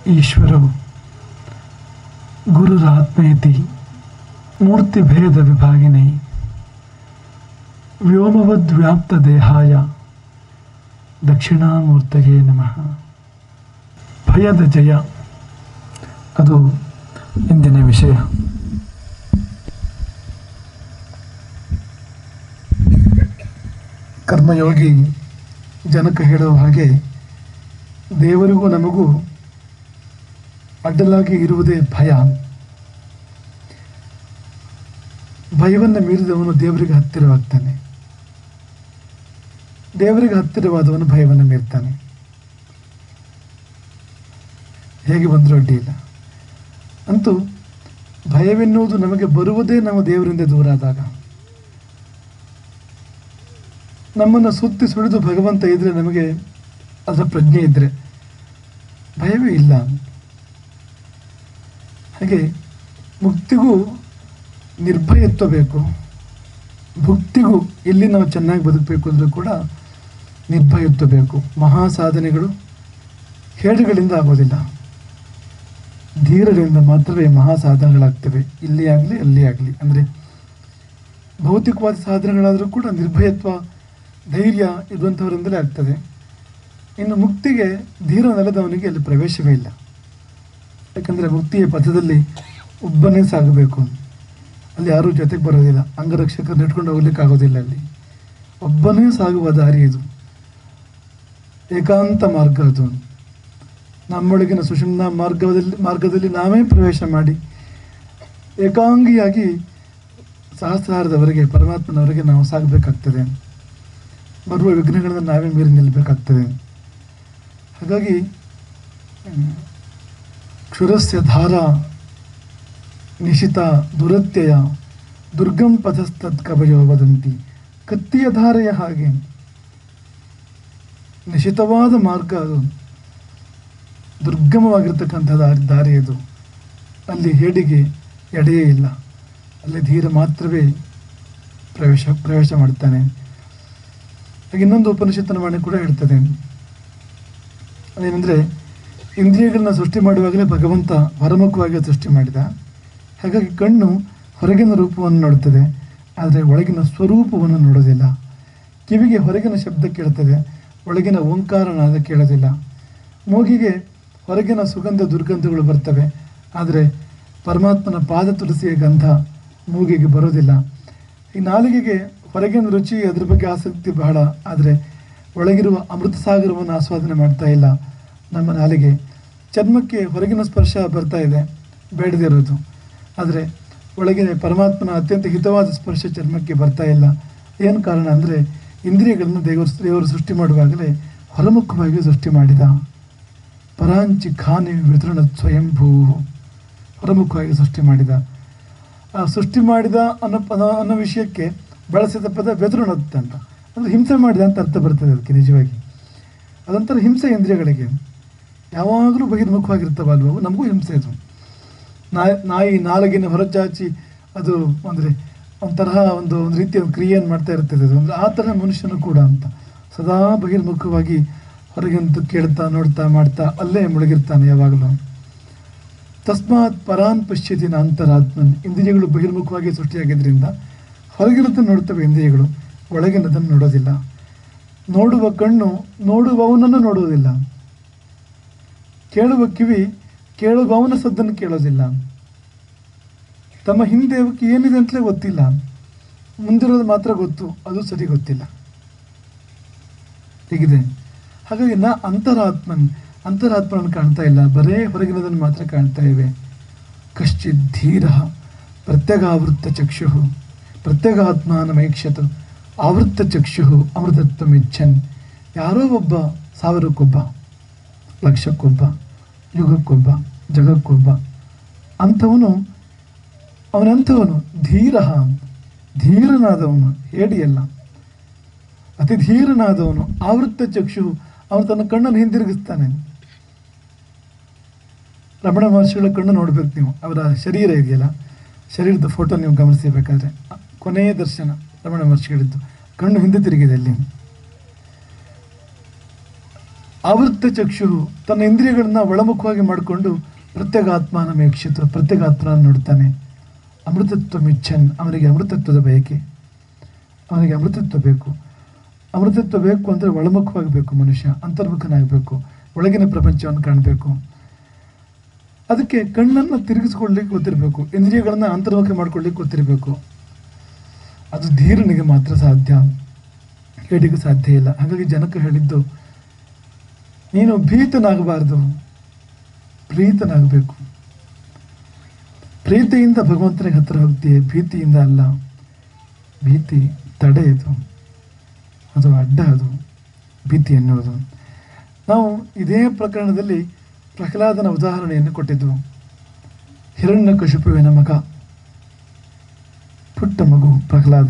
ಈಶ್ವರೋ ಗುರುರಾತ್ಮೇತಿ ಮೂರ್ತಿಭೇದ ವಿಭಾಗಿನಿ ವ್ಯೋಮವದ್ವ್ಯಾಪ್ತ ದೇಹಾಯ ದಕ್ಷಿಣಾಮೂರ್ತಯೇ ನಮಃ ಭಯದ ಜಯ ಅದು ಇಂದಿನ ವಿಷಯ ಕರ್ಮಯೋಗಿ ಜನಕ ಹೇಳುವ ಹಾಗೆ ದೇವರಿಗೂ ನಮಗೂ ಅಡ್ಡಲಾಗಿ ಇರುವುದೇ ಭಯ ಭಯವನ್ನು ಮೀರಿದವನು ದೇವರಿಗೆ ಹತ್ತಿರವಾಗ್ತಾನೆ ದೇವರಿಗೆ ಹತ್ತಿರವಾದವನು ಭಯವನ್ನು ಮೀರ್ತಾನೆ ಹೇಗೆ ಬಂದರೂ ಅಡ್ಡಿ ಇಲ್ಲ ಅಂತೂ ಭಯವೆನ್ನುವುದು ನಮಗೆ ಬರುವುದೇ ನಮ್ಮ ದೇವರಿಂದ ದೂರ ಆದಾಗ ನಮ್ಮನ್ನು ಸುತ್ತಿ ಸುಳಿದು ಭಗವಂತ ಇದ್ರೆ ನಮಗೆ ಅದರ ಪ್ರಜ್ಞೆ ಇದ್ದರೆ ಭಯವೇ ಇಲ್ಲ ಹಾಗೆ ಮುಕ್ತಿಗೂ ನಿರ್ಭಯತ್ವ ಬೇಕು ಭುಕ್ತಿಗೂ ಎಲ್ಲಿ ನಾವು ಚೆನ್ನಾಗಿ ಬದುಕಬೇಕು ಅಂದರೂ ಕೂಡ ನಿರ್ಭಯತ್ವ ಬೇಕು ಮಹಾ ಸಾಧನೆಗಳು ಹೇಡುಗಳಿಂದ ಆಗೋದಿಲ್ಲ ಧೀರರಿಂದ ಮಾತ್ರವೇ ಮಹಾ ಸಾಧನೆಗಳಾಗ್ತವೆ ಇಲ್ಲಿ ಆಗಲಿ ಅಲ್ಲಿ ಆಗಲಿ ಅಂದರೆ ಭೌತಿಕವಾದ ಸಾಧನೆಗಳಾದರೂ ಕೂಡ ನಿರ್ಭಯತ್ವ ಧೈರ್ಯ ಇರುವಂಥವರಿಂದಲೇ ಆಗ್ತದೆ ಇನ್ನು ಮುಕ್ತಿಗೆ ಧೀರ ನೆಲದವನಿಗೆ ಅಲ್ಲಿ ಪ್ರವೇಶವೇ ಇಲ್ಲ ಯಾಕಂದರೆ ಮುಕ್ತಿಯ ಪಥದಲ್ಲಿ ಒಬ್ಬನೇ ಸಾಗಬೇಕು ಅಲ್ಲಿ ಯಾರೂ ಜೊತೆಗೆ ಬರೋದಿಲ್ಲ ಅಂಗರಕ್ಷಕರು ನೆಟ್ಕೊಂಡು ಹೋಗ್ಲಿಕ್ಕೆ ಆಗೋದಿಲ್ಲ ಅಲ್ಲಿ ಒಬ್ಬನೇ ಸಾಗುವ ದಾರಿ ಇದು ಏಕಾಂತ ಮಾರ್ಗ ಅದು ನಮ್ಮೊಳಗಿನ ಸುಷುಮ್ನ ಮಾರ್ಗದಲ್ಲಿ ಮಾರ್ಗದಲ್ಲಿ ನಾವೇ ಪ್ರವೇಶ ಮಾಡಿ ಏಕಾಂಗಿಯಾಗಿ ಸಹಸ್ರಾರದವರೆಗೆ ಪರಮಾತ್ಮನವರೆಗೆ ನಾವು ಸಾಗಬೇಕಾಗ್ತದೆ ಬರುವ ವಿಘ್ನಗಳನ್ನು ನಾವೇ ಮೀರಿ ನಿಲ್ಲಬೇಕಾಗ್ತದೆ ಹಾಗಾಗಿ ಹ್ಮ್, ಕ್ಷುರಸ್ಯ ಧಾರ ನಿಶಿತ ದುರತ್ಯಯ ದುರ್ಗಂ ಪಥಸ್ತತ್ ಕವಯೋ ವದಂತಿ ಕತ್ತಿಯ ಧಾರೆಯ ಹಾಗೆ ನಿಶಿತವಾದ ಮಾರ್ಗ ಅದು ದುರ್ಗಮವಾಗಿರ್ತಕ್ಕಂಥ ದಾರಿ ದಾರಿ ಅದು ಅಲ್ಲಿ ಹೇಡಿಗೆ ಎಡೆಯೇ ಇಲ್ಲ ಅಲ್ಲಿ ಧೀರ ಮಾತ್ರವೇ ಪ್ರವೇಶ ಪ್ರವೇಶ ಮಾಡ್ತಾನೆ ಹಾಗೆ ಇನ್ನೊಂದು ಉಪನಿಷತ್ತಿನ ವಾಣಿ ಕೂಡ ಹೇಳ್ತದೆ ಅದೇನೆಂದರೆ ಇಂದ್ರಿಯಗಳನ್ನ ಸೃಷ್ಟಿ ಮಾಡುವಾಗಲೇ ಭಗವಂತ ಹೊರಮುಖವಾಗಿ ಸೃಷ್ಟಿ ಮಾಡಿದ ಹಾಗಾಗಿ ಕಣ್ಣು ಹೊರಗಿನ ರೂಪವನ್ನು ನೋಡುತ್ತದೆ ಆದರೆ ಒಳಗಿನ ಸ್ವರೂಪವನ್ನು ನೋಡೋದಿಲ್ಲ ಕಿವಿಗೆ ಹೊರಗಿನ ಶಬ್ದ ಕೇಳ್ತದೆ ಒಳಗಿನ ಓಂಕಾರನಾದ ಕೇಳೋದಿಲ್ಲ ಮೂಗಿಗೆ ಹೊರಗಿನ ಸುಗಂಧ ದುರ್ಗಂಧಗಳು ಬರ್ತವೆ ಆದರೆ ಪರಮಾತ್ಮನ ಪಾದ ತುಳಸಿಯ ಗಂಧ ಮೂಗಿಗೆ ಬರೋದಿಲ್ಲ ಈ ನಾಲಿಗೆಗೆ ಹೊರಗಿನ ರುಚಿ ಅದ್ರ ಬಗ್ಗೆ ಆಸಕ್ತಿ ಬಹಳ ಆದರೆ ಒಳಗಿರುವ ಅಮೃತ ಸಾಗರವನ್ನು ಆಸ್ವಾದನೆ ಮಾಡ್ತಾ ಇಲ್ಲ ನಮ್ಮ ನಾಲಿಗೆ ಚರ್ಮಕ್ಕೆ ಹೊರಗಿನ ಸ್ಪರ್ಶ ಬರ್ತಾ ಇದೆ ಬೇಡದಿರೋದು ಆದರೆ ಒಳಗಿನ ಪರಮಾತ್ಮನ ಅತ್ಯಂತ ಹಿತವಾದ ಸ್ಪರ್ಶ ಚರ್ಮಕ್ಕೆ ಬರ್ತಾ ಇಲ್ಲ ಏನು ಕಾರಣ ಅಂದರೆ ಇಂದ್ರಿಯಗಳನ್ನು ದೇವರು ದೇವರು ಸೃಷ್ಟಿ ಮಾಡುವಾಗಲೇ ಹೊರಮುಖವಾಗಿ ಸೃಷ್ಟಿ ಮಾಡಿದ ಪರಾಂಚಿ ಖಾನಿ ವಿತರಣ ಸ್ವಯಂಭೂ ಹೊರಮುಖವಾಗಿ ಸೃಷ್ಟಿ ಮಾಡಿದ ಆ ಸೃಷ್ಟಿ ಮಾಡಿದ ಅನ್ನೋ ಪದ ಅನ್ನೋ ವಿಷಯಕ್ಕೆ ಬಳಸಿದ ಪದ ವ್ಯತೃಣತ್ ಅಂತ ಅಂದರೆ ಹಿಂಸೆ ಮಾಡಿದ ಅಂತ ಅರ್ಥ ಬರ್ತದೆ ಅದಕ್ಕೆ ನಿಜವಾಗಿ ಅದೊಂಥರ ಹಿಂಸೆ ಇಂದ್ರಿಯಗಳಿಗೆ ಯಾವಾಗಲೂ ಬಹಿರ್ಮುಖವಾಗಿರ್ತವಲ್ವ ಅವು ನಮಗೂ ಹಿಂಸೆ ಅದು ನಾಯಿ ನಾಯಿ ನಾಲಗಿನ ಹೊರಚಾಚಿ ಅದು ಅಂದರೆ ಒಂಥರಹ ಒಂದು ಒಂದು ರೀತಿಯ ಒಂದು ಕ್ರಿಯೆಯನ್ನು ಮಾಡ್ತಾ ಇರ್ತದೆ ಅದು ಅಂದರೆ ಆ ಥರ ಮನುಷ್ಯನು ಕೂಡ ಅಂತ ಸದಾ ಬಹಿರ್ಮುಖವಾಗಿ ಹೊರಗಿಂತ ಕೇಳ್ತಾ ನೋಡ್ತಾ ಮಾಡ್ತಾ ಅಲ್ಲೇ ಮುಳುಗಿರ್ತಾನೆ ಯಾವಾಗಲೂ ತಸ್ಮಾತ್ ಪರಾನ್ ಪಶ್ಯತಿ ಅಂತರಾತ್ಮನ್ ಇಂದ್ರಿಯಗಳು ಬಹಿರ್ಮುಖವಾಗಿ ಸೃಷ್ಟಿಯಾಗಿದ್ದರಿಂದ ಹೊರಗಿರುತ್ತ ನೋಡ್ತವೆ ಇಂದ್ರಿಯಗಳು ಒಳಗಿನದನ್ನು ನೋಡೋದಿಲ್ಲ ನೋಡುವ ಕಣ್ಣು ನೋಡುವವನನ್ನು ನೋಡುವುದಿಲ್ಲ ಕೇಳುವ ಕಿವಿ ಕೇಳುವವನ ಸದ್ದನ್ನು ಕೇಳೋದಿಲ್ಲ ತಮ್ಮ ಹಿಂದೆ ಅವಕ್ಕೆ ಏನಿದೆ ಅಂತಲೇ ಗೊತ್ತಿಲ್ಲ ಮುಂದಿರೋದು ಮಾತ್ರ ಗೊತ್ತು ಅದು ಸರಿ ಗೊತ್ತಿಲ್ಲ ಹೀಗಿದೆ ಹಾಗಾಗಿ ನಾ ಅಂತರಾತ್ಮನ್ ಅಂತರಾತ್ಮನನ್ನು ಕಾಣ್ತಾ ಇಲ್ಲ ಬರೇ ಹೊರಗಿನದನ್ನು ಮಾತ್ರ ಕಾಣ್ತಾ ಇವೆ ಕಶ್ಚಿತ್ ಧೀರ ಪ್ರತ್ಯಗಾವೃತ್ತ ಚಕ್ಷು ಪ್ರತ್ಯಗಾತ್ಮಾನಮೈಕ್ಷತ ಆವೃತ್ತ ಚಕ್ಷು ಅಮೃತತ್ವಮಿಚ್ಛನ್ ಯಾರೋ ಒಬ್ಬ ಸಾವಿರಕ್ಕೊಬ್ಬ ಲಕ್ಷಕ್ಕೊಬ್ಬ ಯುಗಕ್ಕೊಬ್ಬ ಜಗಕ್ಕೊಬ್ಬ ಅಂಥವನು ಅವನಂಥವನು ಧೀರ ಧೀರನಾದವನು ಹೇಡಿಯಲ್ಲ ಅತಿ ಧೀರನಾದವನು ಆವೃತ್ತ ಚಕ್ಷು ಅವನು ತನ್ನ ಕಣ್ಣನ್ನು ಹಿಂದಿರುಗಿಸ್ತಾನೆ ರಮಣ ಮಹರ್ಷಿಗಳ ಕಣ್ಣು ನೋಡ್ಬೇಕು ನೀವು ಅವರ ಶರೀರ ಇದೆಯಲ್ಲ ಶರೀರದ ಫೋಟೋ ನೀವು ಗಮನಿಸಬೇಕಾದ್ರೆ ಕೊನೆಯ ದರ್ಶನ ರಮಣ ಮಹರ್ಷಿಗಳಿದ್ದು ಕಣ್ಣು ಹಿಂದೆ ತಿರುಗಿದೆ ಅಲ್ಲಿ ಆವೃತ್ತ ಚಕ್ಷು ತನ್ನ ಇಂದ್ರಿಯಗಳನ್ನ ಒಳಮುಖವಾಗಿ ಮಾಡಿಕೊಂಡು ಪ್ರತ್ಯೇಗಾತ್ಮನ ಮೇಕ್ಷಿತ ಪ್ರತ್ಯೇಗಾತ್ಮನ ನೋಡ್ತಾನೆ ಅಮೃತತ್ವ ಮಿಚ್ಚನ್ ಅವನಿಗೆ ಅಮೃತತ್ವದ ಬಯಕೆ ಅವನಿಗೆ ಅಮೃತತ್ವ ಬೇಕು ಅಮೃತತ್ವ ಬೇಕು ಅಂದರೆ ಒಳಮುಖವಾಗಬೇಕು ಮನುಷ್ಯ ಅಂತರ್ಮುಖನಾಗಬೇಕು ಒಳಗಿನ ಪ್ರಪಂಚವನ್ನು ಕಾಣಬೇಕು ಅದಕ್ಕೆ ಕಣ್ಣನ್ನು ತಿರುಗಿಸ್ಕೊಳ್ಳಿಕ್ಕೆ ಗೊತ್ತಿರಬೇಕು ಇಂದ್ರಿಯಗಳನ್ನು ಅಂತರ್ಮುಖ ಮಾಡ್ಕೊಳ್ಳಿಕ್ಕೆ ಗೊತ್ತಿರಬೇಕು ಅದು ಧೀರನಿಗೆ ಮಾತ್ರ ಸಾಧ್ಯ ಹೇಡಿಗೆ ಸಾಧ್ಯ ಇಲ್ಲ ಹಾಗಾಗಿ ಜನಕ್ಕೆ ಹೇಳಿದ್ದು ನೀನು ಭೀತನಾಗಬಾರ್ದು ಪ್ರೀತನಾಗಬೇಕು ಪ್ರೀತಿಯಿಂದ ಭಗವಂತನಿಗೆ ಹತ್ತಿರ ಹೋಗ್ತೀಯ ಭೀತಿಯಿಂದ ಅಲ್ಲ ಭೀತಿ ತಡೆ ಇದು ಅದು ಅಡ್ಡ ಅದು ಭೀತಿ ಎನ್ನುವುದು ನಾವು ಇದೇ ಪ್ರಕರಣದಲ್ಲಿ ಪ್ರಹ್ಲಾದನ ಉದಾಹರಣೆಯನ್ನು ಕೊಟ್ಟಿದ್ದೆವು ಹಿರಣ್ಯ ಕಶುಪುವಿನ ಮಗ ಪುಟ್ಟ ಮಗು ಪ್ರಹ್ಲಾದ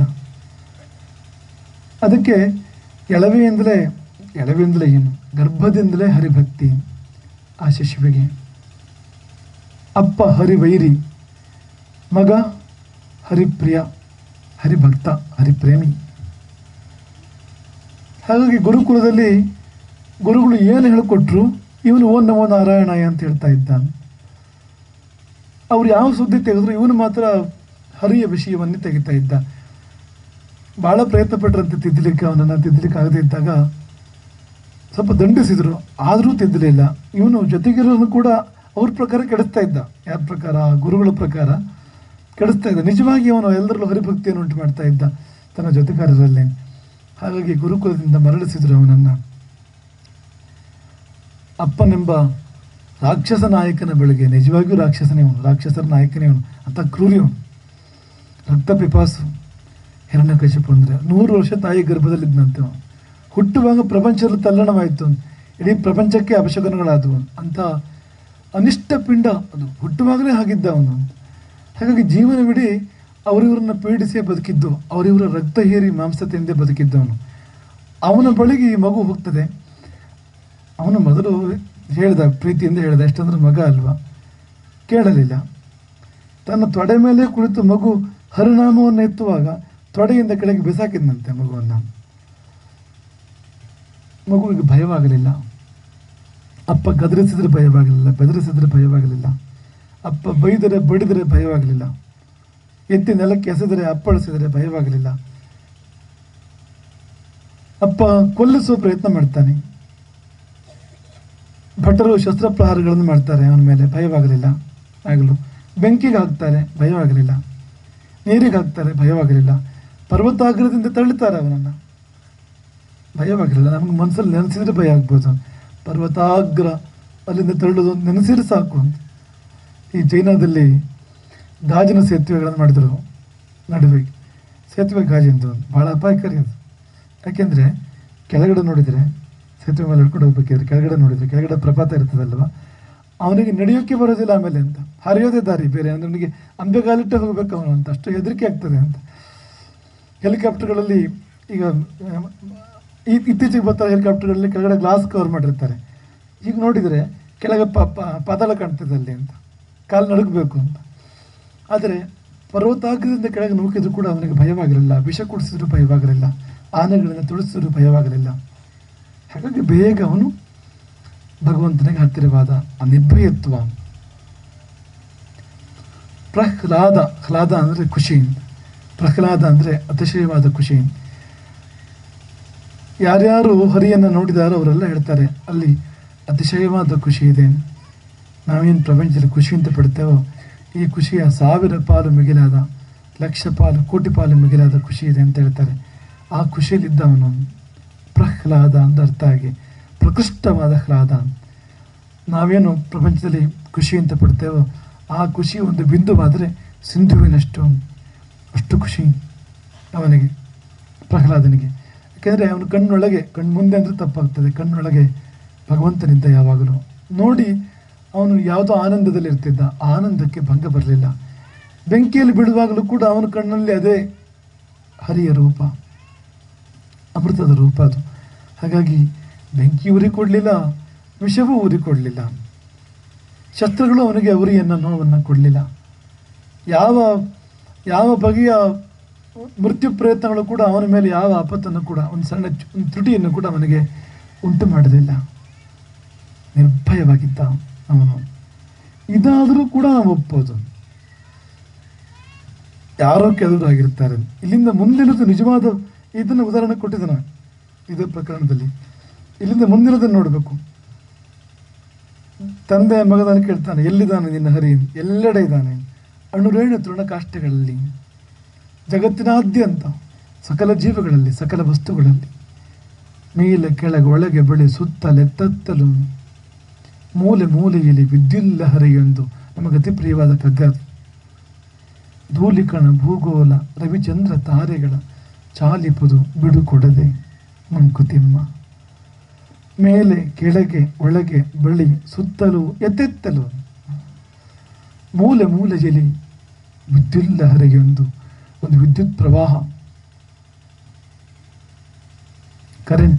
ಅದಕ್ಕೆ ಎಳವೆಯಿಂದಲೇ ಎಳವೆಯಿಂದಲೇ ಏನು ಗರ್ಭದಿಂದಲೇ ಹರಿಭಕ್ತಿ ಆ ಶಿಶುವಿಗೆ ಅಪ್ಪ ಹರಿವೈರಿ ಮಗ ಹರಿಪ್ರಿಯ ಹರಿಭಕ್ತ ಹರಿಪ್ರೇಮಿ ಹಾಗಾಗಿ ಗುರುಕುಲದಲ್ಲಿ ಗುರುಗಳು ಏನು ಹೇಳಿಕೊಟ್ರು ಇವನು ಓ ನಮೋ ನಾರಾಯಣಾಯ ಅಂತ ಹೇಳ್ತಾ ಇದ್ದಾನೆ ಅವ್ರು ಯಾವ ಸುದ್ದಿ ತೆಗೆದ್ರು ಇವನು ಮಾತ್ರ ಹರಿಯ ವಿಷಯವನ್ನೇ ತೆಗಿತಾ ಇದ್ದ ಭಾಳ ಪ್ರಯತ್ನ ಪಟ್ಟರಂತೆ ತಿದ್ದಲಿಕ್ಕೆ ಅವನನ್ನು ತಿದ್ದಲಿಕ್ಕೆ ಆಗದೇ ಇದ್ದಾಗ ಸ್ವಲ್ಪ ದಂಡಿಸಿದ್ರು ಆದರೂ ತಿದ್ದಲಿಲ್ಲ ಇವನು ಜೊತೆಗಿರೋನು ಕೂಡ ಅವ್ರ ಪ್ರಕಾರ ಕೆಡಿಸ್ತಾ ಇದ್ದ ಯಾರ ಪ್ರಕಾರ ಗುರುಗಳ ಪ್ರಕಾರ ಕೆಡಿಸ್ತಾ ಇದ್ದ ನಿಜವಾಗಿ ಅವನು ಎಲ್ಲರಲ್ಲೂ ಹರಿಭಕ್ತಿಯನ್ನು ಉಂಟು ಮಾಡ್ತಾ ಇದ್ದ ತನ್ನ ಜೊತೆಗಾರರಲ್ಲಿ ಹಾಗಾಗಿ ಗುರುಕುಲದಿಂದ ಮರಳಿಸಿದ್ರು ಅವನನ್ನು ಅಪ್ಪನೆಂಬ ರಾಕ್ಷಸ ನಾಯಕನ ಬೆಳಗ್ಗೆ ನಿಜವಾಗಿಯೂ ರಾಕ್ಷಸನೇ ಅವನು ರಾಕ್ಷಸರ ನಾಯಕನೇ ಅವನು ಅಂತ ಕ್ರೂರಿ ಅವನು ರಕ್ತ ಪಿಪಾಸು ಹಿರಣ್ಯಕಶಿಪು ಅಂದರೆ ನೂರು ವರ್ಷ ತಾಯಿ ಗರ್ಭದಲ್ಲಿದ್ದಂತೆ ಅವನು ಹುಟ್ಟುವಾಗ ಪ್ರಪಂಚದಲ್ಲಿ ತಲ್ಲಣವಾಯಿತು ಇಡೀ ಪ್ರಪಂಚಕ್ಕೆ ಅಪಶಕನಗಳಾದವು ಅಂತ ಅನಿಷ್ಟ ಪಿಂಡ ಅದು ಹುಟ್ಟುವಾಗಲೇ ಆಗಿದ್ದ ಅವನು ಹಾಗಾಗಿ ಜೀವನವಿಡೀ ಅವರಿವರನ್ನ ಪೀಡಿಸೇ ಬದುಕಿದ್ದು ಅವರಿವರ ರಕ್ತ ಹೀರಿ ಮಾಂಸ ತಿಂದೇ ಬದುಕಿದ್ದವನು ಅವನ ಬಳಿಗೆ ಈ ಮಗು ಹೋಗ್ತದೆ ಅವನು ಮೊದಲು ಹೇಳ್ದ ಪ್ರೀತಿಯಿಂದ ಹೇಳ್ದ ಎಷ್ಟಂದ್ರೆ ಮಗ ಅಲ್ವಾ ಕೇಳಲಿಲ್ಲ ತನ್ನ ತೊಡೆ ಮೇಲೆ ಕುಳಿತು ಮಗು ಹರಿನಾಮವನ್ನು ಎತ್ತುವಾಗ ತೊಡೆಯಿಂದ ಕೆಳಗೆ ಬಿಸಾಕಿದ್ನಂತೆ ಮಗುವನ್ನು ಮಗುವಿಗೆ ಭಯವಾಗಲಿಲ್ಲ ಅಪ್ಪ ಗದರಿಸಿದ್ರೆ ಭಯವಾಗಲಿಲ್ಲ ಬೆದರಿಸಿದ್ರೆ ಭಯವಾಗಲಿಲ್ಲ ಅಪ್ಪ ಬೈದರೆ ಬಡಿದರೆ ಭಯವಾಗಲಿಲ್ಲ ಎತ್ತಿ ನೆಲಕ್ಕೆ ಎಸೆದರೆ ಅಪ್ಪಳಿಸಿದರೆ ಭಯವಾಗಲಿಲ್ಲ ಅಪ್ಪ ಕೊಲ್ಲಿಸುವ ಪ್ರಯತ್ನ ಮಾಡ್ತಾನೆ ಭಟರು ಶಸ್ತ್ರಪ್ರಹಾರಗಳನ್ನು ಮಾಡ್ತಾರೆ ಅವನ ಮೇಲೆ ಭಯವಾಗಲಿಲ್ಲ ಆಗಲು ಬೆಂಕಿಗೆ ಹಾಕ್ತಾರೆ ಭಯವಾಗಲಿಲ್ಲ ನೀರಿಗೆ ಹಾಕ್ತಾರೆ ಭಯವಾಗಲಿಲ್ಲ ಪರ್ವತಾಗ್ರದಿಂದ ತಳ್ಳುತ್ತಾರೆ ಅವನನ್ನು ಭಯವಾಗಿರಲಿಲ್ಲ ನಮಗೆ ಮನಸ್ಸಲ್ಲಿ ನೆನೆಸಿದ್ರೆ ಭಯ ಆಗ್ಬೋದು ಪರ್ವತಾಗ್ರ ಅಲ್ಲಿಂದ ತಳ್ಳುದು ನೆನೆಸಿದ್ರೆ ಸಾಕು ಅಂತ ಈ ಚೈನಾದಲ್ಲಿ ಗಾಜಿನ ಸೇತುವೆಗಳನ್ನು ಮಾಡಿದರು ನಡುವೆ ಸೇತುವೆ ಗಾಜಿಂದು ಭಾಳ ಅಪಾಯಕಾರಿ ಅದು ಯಾಕೆಂದರೆ ಕೆಳಗಡೆ ನೋಡಿದರೆ ಸೇತುವೆ ಮೇಲೆ ಹಿಡ್ಕೊಂಡು ಹೋಗ್ಬೇಕಿದ್ರೆ ಕೆಳಗಡೆ ನೋಡಿದರೆ ಕೆಳಗಡೆ ಪ್ರಪಾತ ಇರ್ತದಲ್ವ ಅವನಿಗೆ ನಡೆಯೋಕ್ಕೆ ಬರೋದಿಲ್ಲ ಆಮೇಲೆ ಅಂತ ಹರಿಯೋದೇ ದಾರಿ ಬೇರೆ ಅಂದರೆ ಅವನಿಗೆ ಅಂಬೆಗಾಲಿಟ್ಟೆ ಹೋಗ್ಬೇಕು ಅವನು ಅಂತ ಅಷ್ಟು ಹೆದರಿಕೆ ಆಗ್ತದೆ ಅಂತ ಹೆಲಿಕಾಪ್ಟರ್ಗಳಲ್ಲಿ ಈಗ ಆ, ಈ ಇತ್ತೀಚೆಗೆ ಬರ್ತಾರೆ ಹೆಲಿಕಾಪ್ಟರ್ಗಳಲ್ಲಿ ಕೆಳಗಡೆ ಗ್ಲಾಸ್ ಕವರ್ ಮಾಡಿರ್ತಾರೆ ಈಗ ನೋಡಿದರೆ ಕೆಳಗೆ ಪ ಪ- ಪಾತಾಳ ಕಾಣ್ತದೆ ಅಲ್ಲಿ ಅಂತ ಕಾಲು ನಡುಗಬೇಕು ಅಂತ ಆದರೆ ಪರ್ವತಾಗ್ರದಿಂದ ಕೆಳಗೆ ನೂಕಿದ್ರು ಕೂಡ ಅವನಿಗೆ ಭಯವಾಗಿರಲಿಲ್ಲ ವಿಷ ಕುಡಿಸಿದ್ರು ಭಯವಾಗಿರಲಿಲ್ಲ ಆನೆಗಳಿಂದ ತುಳಿಸಿದ್ರು ಭಯವಾಗಿರಲಿಲ್ಲ ಹಾಗಾಗಿ ಬೇಗ ಅವನು ಭಗವಂತನಿಗೆ ಹತ್ತಿರವಾದ ಆ ನಿರ್ಭಯತ್ವ ಪ್ರಹ್ಲಾದ ಹ್ಲಾದ ಅಂದರೆ ಖುಷಿ ಪ್ರಹ್ಲಾದ ಅಂದರೆ ಅತಿಶಯವಾದ ಖುಷಿ ಯಾರ್ಯಾರು ಹರಿಯನ್ನು ನೋಡಿದಾರೋ ಅವರೆಲ್ಲ ಹೇಳ್ತಾರೆ ಅಲ್ಲಿ ಅತಿಶಯವಾದ ಖುಷಿ ಇದೆ ನಾವೇನು ಪ್ರಪಂಚದಲ್ಲಿ ಖುಷಿ ಅಂತ ಪಡ್ತೇವೋ ಈ ಖುಷಿಯ ಸಾವಿರ ಪಾಲು ಮಿಗಿಲಾದ ಲಕ್ಷ ಪಾಲು ಕೋಟಿ ಪಾಲು ಮಿಗಿಲಾದ ಖುಷಿ ಇದೆ ಅಂತ ಹೇಳ್ತಾರೆ ಆ ಖುಷಿಯಲ್ಲಿದ್ದವನು ಪ್ರಹ್ಲಾದ ಅಂತ ಅರ್ಥ ಆಗಿ ಪ್ರಕೃಷ್ಟವಾದ ಹ್ಲಾದ ನಾವೇನು ಪ್ರಪಂಚದಲ್ಲಿ ಖುಷಿ ಅಂತ ಪಡ್ತೇವೋ ಆ ಖುಷಿ ಒಂದು ಬಿಂದುವಾದರೆ ಸಿಂಧುವಿನಷ್ಟು ಅಷ್ಟು ಖುಷಿ ಅವನಿಗೆ ಪ್ರಹ್ಲಾದನಿಗೆ ಯಾಕೆಂದರೆ ಅವನು ಕಣ್ಣೊಳಗೆ ಕಣ್ಣು ಮುಂದೆ ಅಂದರೆ ತಪ್ಪಾಗ್ತದೆ ಕಣ್ಣೊಳಗೆ ಭಗವಂತನಿದ್ದ ಯಾವಾಗಲೂ ನೋಡಿ ಅವನು ಯಾವುದೋ ಆನಂದದಲ್ಲಿ ಇರ್ತಿದ್ದ ಆ ಆನಂದಕ್ಕೆ ಭಂಗ ಬರಲಿಲ್ಲ ಬೆಂಕಿಯಲ್ಲಿ ಬಿಡುವಾಗಲೂ ಕೂಡ ಅವನ ಕಣ್ಣಲ್ಲಿ ಅದೇ ಹರಿಯ ರೂಪ ಅಮೃತದ ರೂಪ ಅದು ಹಾಗಾಗಿ ಬೆಂಕಿ ಉರಿ ಕೊಡಲಿಲ್ಲ ವಿಷವೂ ಉರಿ ಕೊಡಲಿಲ್ಲ ಶಸ್ತ್ರಗಳು ಅವನಿಗೆ ಉರಿಯನ್ನು ನೋವನ್ನು ಕೊಡಲಿಲ್ಲ ಯಾವ ಯಾವ ಬಗೆಯ ಮೃತ್ಯು ಪ್ರಯತ್ನಗಳು ಕೂಡ ಅವನ ಮೇಲೆ ಯಾವ ಆಪತ್ತನ್ನು ಕೂಡ ಒಂದು ಸಣ್ಣ ಚು- ಒಂದು ತ್ರುಟಿಯನ್ನು ಕೂಡ ಅವನಿಗೆ ಉಂಟು ಮಾಡಲಿಲ್ಲ ನಿರ್ಭಯವಾಗಿದ್ದ ಅವನು ಇದಾದರೂ ಕೂಡ ನಾವು ಒಪ್ಪೋದು ಯಾರೋ ಕೆಲವರು ಆಗಿರ್ತಾರೆ ಇಲ್ಲಿಂದ ಮುಂದಿನದು ನಿಜವಾದ ಇದನ್ನು ಉದಾಹರಣೆ ಕೊಟ್ಟಿದ್ದಾನೆ ಇದೇ ಪ್ರಕರಣದಲ್ಲಿ ಇಲ್ಲಿಂದ ಮುಂದಿನದನ್ನು ನೋಡಬೇಕು ತಂದೆ ಮಗದನ್ನು ಕೇಳ್ತಾನೆ ಎಲ್ಲಿದ್ದಾನೆ ನಿನ್ನ ಹರಿ ಎಲ್ಲೆಡೆ ಇದ್ದಾನೆ ಅಣುರೇಣು ತೃಣಕಾಷ್ಟಗಳಲ್ಲಿ ಜಗತ್ತಿನಾದ್ಯಂತ ಸಕಲ ಜೀವಗಳಲ್ಲಿ ಸಕಲ ವಸ್ತುಗಳಲ್ಲಿ ಮೇಲೆ ಕೆಳಗೆ ಒಳಗೆ ಬೆಳೆ ಸುತ್ತಲೆತ್ತತ್ತಲು ಮೂಲೆ ಮೂಲೆಯಲ್ಲಿ ವಿದ್ಯುಲ್ಲಹರಿಯೊಂದು ನಮಗೆ ಅತಿ ಪ್ರಿಯವಾದ ಕಗ್ಗ ಅದು. ಧೂಲಿಕಣ ಭೂಗೋಳ ರವಿಚಂದ್ರ ತಾರೆಗಳ ಚಾಲಿಪುದು ಬಿಡು ಕೊಡದೆ ಮಂಕುತಿಮ್ಮ ಮೇಲೆ ಕೆಳಗೆ ಒಳಗೆ ಬಳಿ ಸುತ್ತಲೂ ಎತ್ತೆತ್ತಲು ಮೂಲೆ ಮೂಲೆಯಲ್ಲಿ ವಿದ್ಯುಲ್ಲಹರಿಯೊಂದು ಒಂದು ವಿದ್ಯುತ್ ಪ್ರವಾಹ ಕರೆಂಟ್